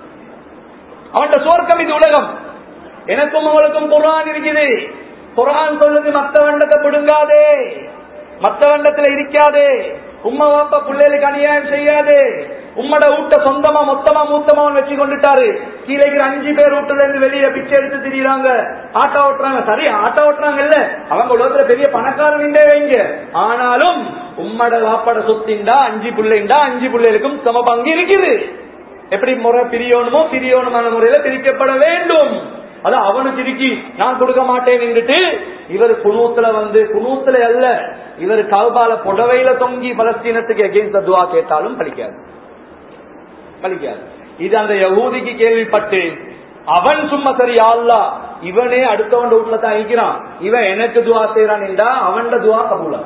அவன் சுவர்க்கம் இது உலகம் எனக்கும் அவளுக்கும் குரான் இருக்குது குரான் சொல்லுது மத்த வண்டத்தை பிடுங்காதே மத்த வண்டத்துல இருக்காதே உம்மா வாப்பா பிள்ளைகளுக்கு அநியாயம் செய்யாதே உம்மட ஊட்ட சொந்தமா மொத்தமா மூத்தமா வச்சு கொண்டுட்டாரு கீழே இருக்கிற அஞ்சு பேர் வீட்டுல இருந்து வெளியே பிச்சை எடுத்து திரியுறாங்க ஆட்டோ ஓட்டுறாங்க சரி ஆட்டோ ஓட்டுறாங்க இல்ல அவங்க உலகத்துல பெரிய பணக்காரன் வைங்க ஆனாலும் உம்மட வாப்பட சொத்தின்டா அஞ்சு பிள்ளைண்டா அஞ்சு பிள்ளைகளுக்கும் சம பங்கு இருக்குது எப்படி முறை பிரியணுமோ பிரியணுமான முறையில பிரிக்கப்பட வேண்டும் அது அவனுக்கு இருக்கி நான் கொடுக்க மாட்டேன் நின்றுட்டு இவர் குனூத்துல வந்து குனூத்துல அல்ல இவர் கல்பால புடவையில தொங்கி பலஸ்தீனத்துக்கு எகெயின்ஸ்ட் துவா கேட்டாலும் பலிக்காது பலிக்காது இது அந்த யகூதிக்கு கேள்விப்பட்டு அவன் சும்மா சரி அல்லா இவனே அடுத்தவன் வீட்டுல தான் இருக்கிறான் இவன் எனக்கு துவா செய்யறான் என்றா அவன் துவா கபூலா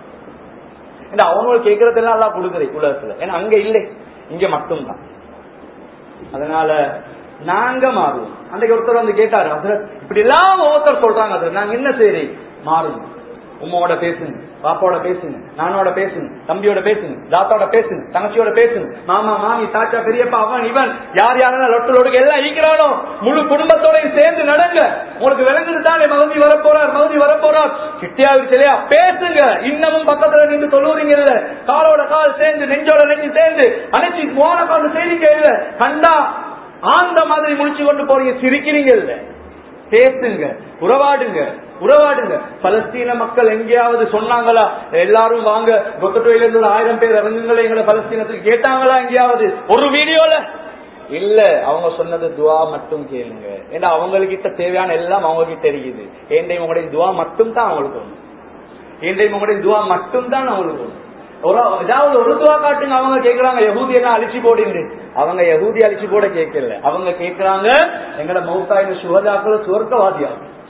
அவங்களுக்கு கேட்கறதெல்லாம் எல்லாம் கொடுக்குறேன் உலகத்துல ஏன்னா அங்க இல்லை இங்க மட்டும்தான் அதனால நாங்க மாறுவோம் அன்றைக்கு ஒருத்தர் வந்து கேட்டாரு ஹசரத் இப்படி எல்லாம் ஒவ்வொருத்தர் சொல்றாங்க ஹசரத் நாங்க என்ன செய்யறேன் மாறுங்க உமாவோட பேசுங்க பாப்பாவோட பேசுங்க நானோட பேசுங்க தம்பியோட பேசுங்க தாத்தாவோட பேசுங்க தங்கச்சியோட பேசுங்க மாமா மாமி தாத்தா பெரியப்பா அவன் இவன் யார் யாரெல்லாம் லொட்டு லொடுக்கு எல்லாம் ஈக்கிறானோ முழு குடும்பத்தோடையும் சேர்ந்து நடங்க உங்களுக்கு விளங்குது தானே மகதி வரப்போறார் மகதி வரப்போறார் கிட்டியாவது சரியா பேசுங்க இன்னமும் பக்கத்துல நின்று தொழுவுறீங்க இல்ல காலோட கால் சேர்ந்து நெஞ்சோட நெஞ்சு சேர்ந்து அனைத்து மோன கால் செய்திங்க இல்ல கண்டா ஆந்த மாதிரி முடிச்சு கொண்டு போறீங்க சிரிக்கிறீங்க இல்ல பேசுங்க உறவாடுங்க உறவாடுங்க பலஸ்தீன மக்கள் எங்கேயாவது சொன்னாங்களா எல்லாரும் வாங்க கொத்தட்டோயில இருந்து ஒரு ஆயிரம் பேர் இறங்குங்களே எங்களை பலஸ்தீனத்துக்கு கேட்டாங்களா எங்கேயாவது ஒரு வீடியோல இல்ல அவங்க சொன்னது துவா மட்டும் கேளுங்க ஏன்னா அவங்ககிட்ட தேவையான எல்லாம் அவங்க கிட்ட இருக்குது ஏண்டையும் உங்களுடைய துவா மட்டும் தான் அவங்களுக்கு ஒண்ணு ஏண்டையும் உங்களுடைய துவா மட்டும் தான் அவங்களுக்கு ஒண்ணு ஒரு ஏதாவது ஒரு துவா காட்டுங்க அவங்க கேக்குறாங்க யகூதி எல்லாம் அழிச்சு போடுங்க அவங்க யகூதி அழிச்சு போட கேட்கல அவங்க கேக்குறாங்க எங்கட மௌத்தாயின சுகதாக்கள சுவர்க்கவாதியா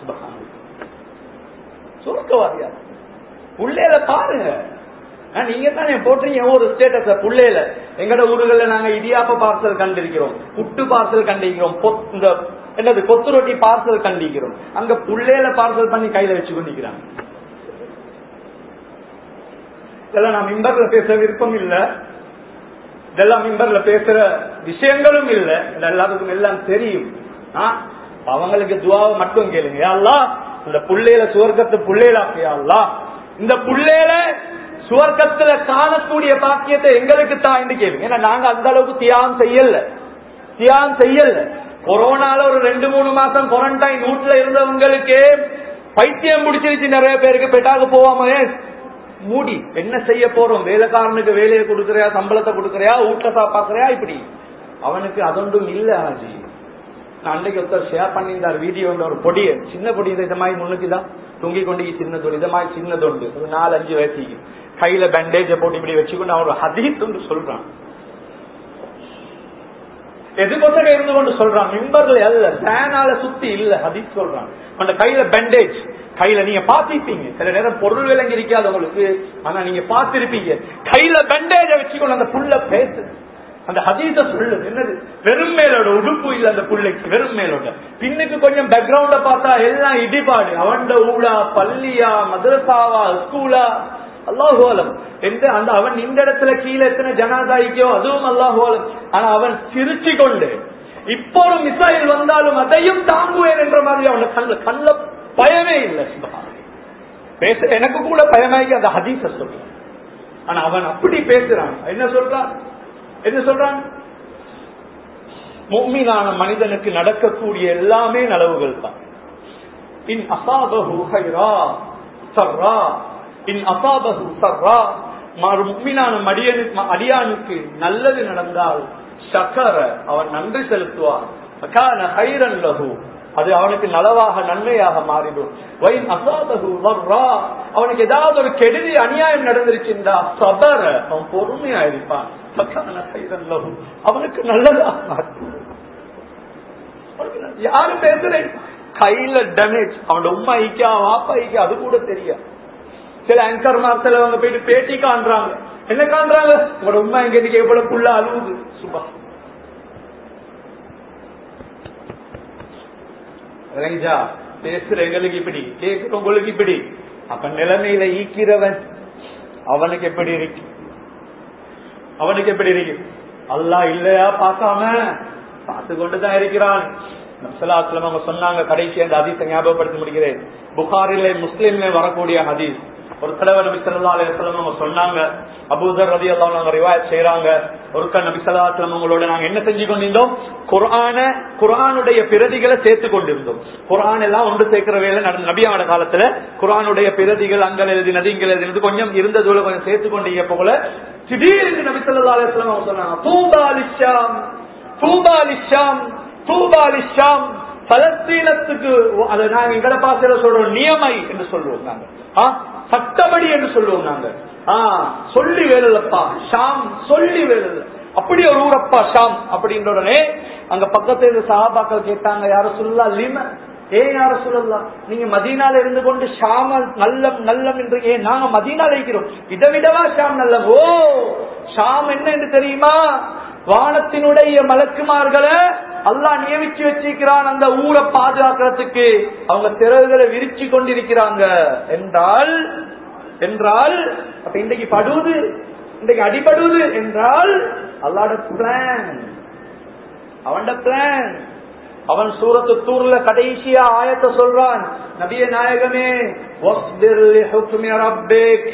சுவர்க்கவாதியா புள்ளையில பாருங்க நீங்க தானே போட்டீங்க ஒரு ஸ்டேட்டஸ் புள்ளையில எங்கட ஊர்கள்ல நாங்க இடியாப்ப பார்சல் கண்டிருக்கிறோம் புட்டு பார்சல் கண்டிருக்கிறோம் இந்த என்னது கொத்து ரொட்டி பார்சல் கண்டிக்கிறோம் அங்க புள்ளையில பார்சல் பண்ணி கையில வச்சு கொண்டிருக்கிறாங்க இதெல்லாம் நான் மிம்பர்ல பேச விருப்பம் இல்ல இதெல்லாம் மிம்பர்ல பேசுற விஷயங்களும் இல்ல இது எல்லாத்துக்கும் எல்லாம் தெரியும் அவங்களுக்கு துவாவை மட்டும் கேளுங்க அல்லா இந்த புள்ளையில சுவர்க்கத்து புள்ளையில இந்த புள்ளையில சுவர்க்கத்துல காணக்கூடிய பாக்கியத்தை எங்களுக்கு தான் கேளுங்க ஏன்னா நாங்க அந்த அளவுக்கு தியாகம் செய்யல தியாகம் செய்யல கொரோனால ஒரு ரெண்டு மூணு மாசம் குவாரண்டைன் வீட்டுல இருந்தவங்களுக்கு பைத்தியம் பிடிச்சிருச்சு நிறைய பேருக்கு பெட்டாக போவாம மூடி என்ன செய்ய போறோம் வேலைக்காரனுக்கு வேலையை கொடுக்கறியா சம்பளத்தை கொடுக்கறியா வீட்டுல சாப்பாக்குறியா இப்படி அவனுக்கு அதொன்றும் இல்ல ஆஜி நான் அன்றைக்கு ஒருத்தர் ஷேர் பண்ணியிருந்தார் வீடியோ ஒரு பொடிய சின்ன பொடி இந்த மாதிரி முன்னுக்கு தான் தொங்கி கொண்டு சின்ன தொண்டு இந்த மாதிரி சின்ன தொண்டு ஒரு நாலு அஞ்சு வயசுக்கு கையில பேண்டேஜ போட்டு இப்படி வச்சுக்கொண்டு அவன் ஒரு ஹதீத் சொல்றான் எதுக்கொசரம் இருந்து கொண்டு சொல்றான் மிம்பர்ல அல்ல ஃபேனால சுத்தி இல்ல ஹதீஸ் சொல்றான் அந்த கையில பேண்டேஜ் கையில நீங்க பாத்திருப்பீங்க சில நேரம் பொருள் விளங்கி இருக்காது உங்களுக்கு ஆனா நீங்க பாத்திருப்பீங்க கையில பெண்டேஜ வச்சுக்கொண்டு அந்த புள்ள பேசு அந்த ஹதீச சொல்லு என்னது வெறும் மேலோட உடுப்பு இல்ல அந்த புள்ளைக்கு வெறும் மேலோட பின்னுக்கு கொஞ்சம் பேக்ரவுண்ட பார்த்தா எல்லாம் இடிபாடு அவன்ட ஊடா பள்ளியா மதரசாவா ஸ்கூலா அல்லாஹோலம் என்று அந்த அவன் இந்த இடத்துல கீழே எத்தனை ஜனாதாய்க்கோ அதுவும் அல்லாஹோலம் ஆனா அவன் சிரிச்சு கொண்டு இப்போ ஒரு மிசைல் வந்தாலும் அதையும் தாங்குவேன் என்ற மாதிரி அவன கண்ல கண்ல பயமே இல்லை பேச எனக்கு கூட பயமாகி அந்த ஹதீச சொல்ல ஆனா அவன் அப்படி பேசுறான் என்ன சொல்றான் என்ன சொல்றான் முக்மீனான மனிதனுக்கு நடக்கக்கூடிய எல்லாமே நலவுகள் தான் இன் அசாபஹு ஹைரா சர்ரா இன் அசாபஹு சர்ரா மாறு முக்மீனான மடியனுக்கு அடியானுக்கு நல்லது நடந்தால் சக்கர அவன் நன்றி செலுத்துவான் ஹைரன் லஹு அது அவனுக்கு நலவாக நன்மையாக மாறிடும் வைன் அசாதகு வர்ரா அவனுக்கு ஏதாவது ஒரு கெடுதி அநியாயம் நடந்துருச்சுண்டா சபர அவன் பொறுமையா இருப்பான் அவனுக்கு நல்லதாக மாறும் யாரு பேசுறேன் கையில டேமேஜ் அவனோட உமா ஐக்கியா வாப்பா ஐக்கியா அது கூட தெரியாது சில ஆங்கர் மார்த்தல அவங்க போயிட்டு பேட்டி காண்றாங்க என்ன காண்றாங்க உங்களோட உமா எங்க இன்னைக்கு எவ்வளவு புள்ள அழுவுது சுபா விளங்கிச்சா பேசுற எங்களுக்கு இப்படி கேட்கிறவங்களுக்கு இப்படி அப்ப நிலைமையில ஈக்கிறவன் அவனுக்கு எப்படி இருக்கு அவனுக்கு எப்படி இருக்கு அல்லா இல்லையா பார்க்காம பார்த்து கொண்டுதான் இருக்கிறான் அவங்க சொன்னாங்க கடைசி அந்த ஹதீஸை ஞாபகப்படுத்தி முடிக்கிறேன் புகாரிலே முஸ்லீம்ல வரக்கூடிய ஹதீஸ் ஒரு தடவை நபி சல்லா அலுவலம் அவங்க சொன்னாங்க அபூதர் ரதி எல்லாம் நாங்க ரிவாயத் செய்யறாங்க ஒருக்கா நபி சல்லா அவங்களோட நாங்க என்ன செஞ்சு கொண்டிருந்தோம் குரான குரானுடைய பிரதிகளை சேர்த்து கொண்டிருந்தோம் குரான் எல்லாம் ஒன்று சேர்க்கிற வேலை நடந்த நபியாவோட காலத்துல குரானுடைய பிரதிகள் அங்கள் எழுதினது இங்கள் எழுதினது கொஞ்சம் இருந்ததோட கொஞ்சம் சேர்த்து கொண்டீங்க போல திடீர்னு நபி சல்லா அலுவலம் அவங்க சொன்னாங்க தூபாலிஷாம் தூபாலிஷாம் தூபாலிஷாம் பலஸ்தீனத்துக்கு அதை நாங்க எங்கட பாசையில சொல்றோம் நியமை என்று சொல்லுவோம் நாங்க சட்டப்படி என்று சொல்லுவோம் நாங்க சொல்லி வேலப்பா ஷாம் சொல்லி வேலல்ல அப்படி ஒரு ஊரப்பா ஷாம் அப்படின்ற உடனே அங்க பக்கத்துல இருந்து சகாபாக்கள் கேட்டாங்க யார சொல்லலாம் லிம ஏன் யார சொல்லலாம் நீங்க மதீனால இருந்து கொண்டு ஷாம நல்லம் நல்லம் என்று ஏன் நாங்க மதீனால இருக்கிறோம் இதை விடவா ஷாம் நல்லம் ஓ ஷாம் என்ன என்று தெரியுமா வானத்தினுடைய மலக்குமார்களை அல்லாஹ் நியமிச்சு வச்சிருக்கிறான் அந்த ஊரை பாதுகாக்கிறதுக்கு அவங்க திறவுகளை விரிச்சு கொண்டிருக்கிறாங்க என்றால் என்றால் அப்ப இன்றைக்கு படுவது இன்றைக்கு அடிபடுவது என்றால் அல்லாட பிளான் அவன் பிளான் அவன் சூரத்து தூர்ல கடைசியா ஆயத்தை சொல்றான் நபிய நாயகமே வஸ்பிர் லிஹுக்மி ரப்பிக்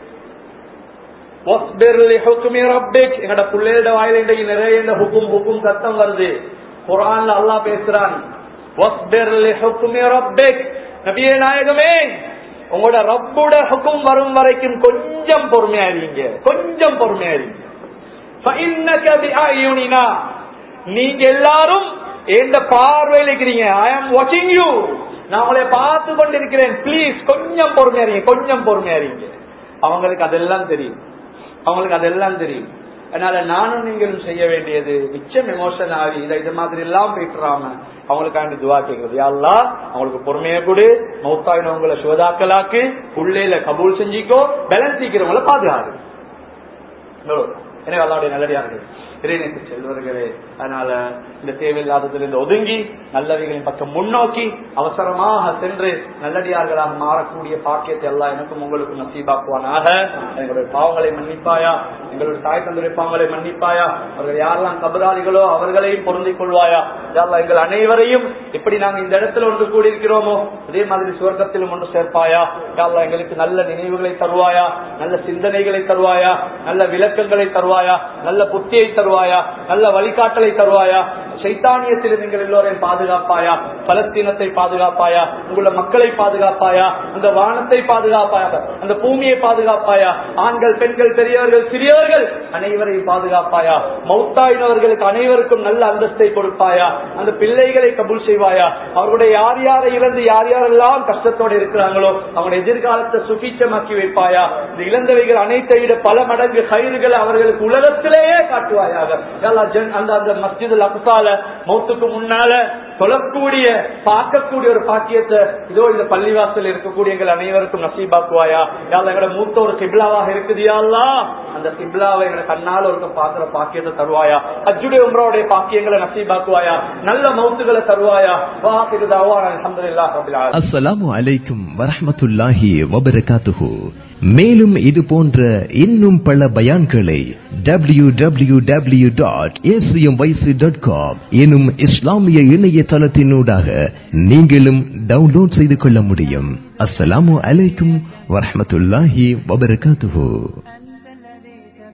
வஸ்பிர் லிஹுக்மி ரப்பிக் எங்கட பிள்ளைகளோட வாயில இன்றைக்கு நிறைய இந்த ஹுக்கும் ஹுக்கும் சத்தம் வருது குர்ஆன்ல அல்லாஹ் பேசுறான் வஸ்பிர் லிஹுக்மி ரப்பிக் நபிய நாயகமே உங்களோட ரப்போட ஹுக்கும் வரும் வரைக்கும் கொஞ்சம் பொறுமையா இருங்க கொஞ்சம் பொறுமையா இருங்க فإنك بأعيننا நீங்க எல்லாரும் எந்த பார்வையில் இருக்கிறீங்க ஐ ஆம் வாட்சிங் யூ நான் உங்களை பார்த்து கொண்டிருக்கிறேன் ப்ளீஸ் கொஞ்சம் பொறுமையா இருங்க கொஞ்சம் பொறுமையா இருங்க அவங்களுக்கு அதெல்லாம் தெரியும் அவங்களுக்கு அதெல்லாம் தெரியும் அதனால நானும் நீங்களும் செய்ய வேண்டியது மிச்சம் எமோஷன் ஆகி இதை இது மாதிரி எல்லாம் போயிட்டுறாம அவங்களுக்காண்டி துவா கேட்கறது யாழ்லா அவங்களுக்கு பொறுமையை கொடு மௌத்தாயினவங்களை சுவதாக்கலாக்கு உள்ளேல கபூல் செஞ்சிக்கோ பேலன்ஸ் சீக்கிரவங்களை பாதுகாது எனவே அல்லாவுடைய நல்லடியார்கள் இறைநேற்று செல்வர்களே அதனால இந்த தேவையில்லாததிலிருந்து ஒதுங்கி நல்லவைகளின் பக்கம் முன்னோக்கி அவசரமாக சென்று நல்லடியார்களாக மாறக்கூடிய பாக்கியத்தை எல்லாம் எனக்கும் உங்களுக்கும் நசீபாக்குவானாக எங்களுடைய பாவங்களை மன்னிப்பாயா எங்களுடைய தாய் தந்தைய பாவங்களை மன்னிப்பாயா அவர்கள் யாரெல்லாம் கபராளிகளோ அவர்களையும் பொருந்திக் கொள்வாயா யாரெல்லாம் எங்கள் அனைவரையும் எப்படி நாங்கள் இந்த இடத்துல ஒன்று கூடியிருக்கிறோமோ அதே மாதிரி சுவர்க்கத்திலும் ஒன்று சேர்ப்பாயா யாரெல்லாம் எங்களுக்கு நல்ல நினைவுகளை தருவாயா நல்ல சிந்தனைகளை தருவாயா நல்ல விளக்கங்களை தருவாயா நல்ல புத்தியை தருவாயா நல்ல வழிகாட்டலை தருவாயா சைத்தானியத்தில் நீங்கள் எல்லோரையும் பாதுகாப்பாயா பலஸ்தீனத்தை பாதுகாப்பாயா உங்கள மக்களை பாதுகாப்பாயா அந்த வானத்தை பாதுகாப்பாயா அந்த பூமியை பாதுகாப்பாயா ஆண்கள் பெண்கள் பெரியவர்கள் சிறியவர்கள் அனைவரையும் பாதுகாப்பாயா மௌத்தாயினவர்களுக்கு அனைவருக்கும் நல்ல அந்தஸ்தை கொடுப்பாயா அந்த பிள்ளைகளை கபூல் செய்வாயா அவர்களுடைய யார் யாரை இழந்து யார் யாரெல்லாம் கஷ்டத்தோடு இருக்கிறாங்களோ அவங்களுடைய எதிர்காலத்தை சுபீச்சமாக்கி வைப்பாயா இந்த இழந்தவைகள் அனைத்தை விட பல மடங்கு கயிறுகளை அவர்களுக்கு உலகத்திலேயே காட்டுவாயாக யா ஜன் அந்த அந்த மஸ்ஜிதுல் அக்சால மௌத்துக்கு முன்னால சொல்லக்கூடிய பார்க்கக்கூடிய ஒரு பாக்கியத்தை இதோ இந்த பள்ளிவாசல் இருக்கக்கூடிய எங்கள் அனைவருக்கும் நசீபாக்குவாயா யாழ் எங்களோட மூத்த ஒரு கிப்லாவாக இருக்குது யாழ்லா அந்த கிப்லாவை எங்களை கண்ணால் ஒரு பாக்குற பாக்கியத்தை தருவாயா அஜுடைய உம்ரோடைய பாக்கியங்களை நசீபாக்குவாயா நல்ல மௌத்துகளை தருவாயா வாக்கிருதாவா அலமதுல்லா அஸ்ஸலாமு அலைக்கும் வரஹ்மத்துல்லாஹி வபரகாத்துஹு மேலும் இது போன்ற இன்னும் பல பயான்களை W W W dot dot com எனும் இஸ்லாமிய இணையதளத்தினூடாக நீங்களும் டவுன்லோட் செய்து கொள்ள முடியும் அஸ்ஸலாமு அலைக்கும் வரஹ்மத்துல்லாஹி வபரகாத்துஹு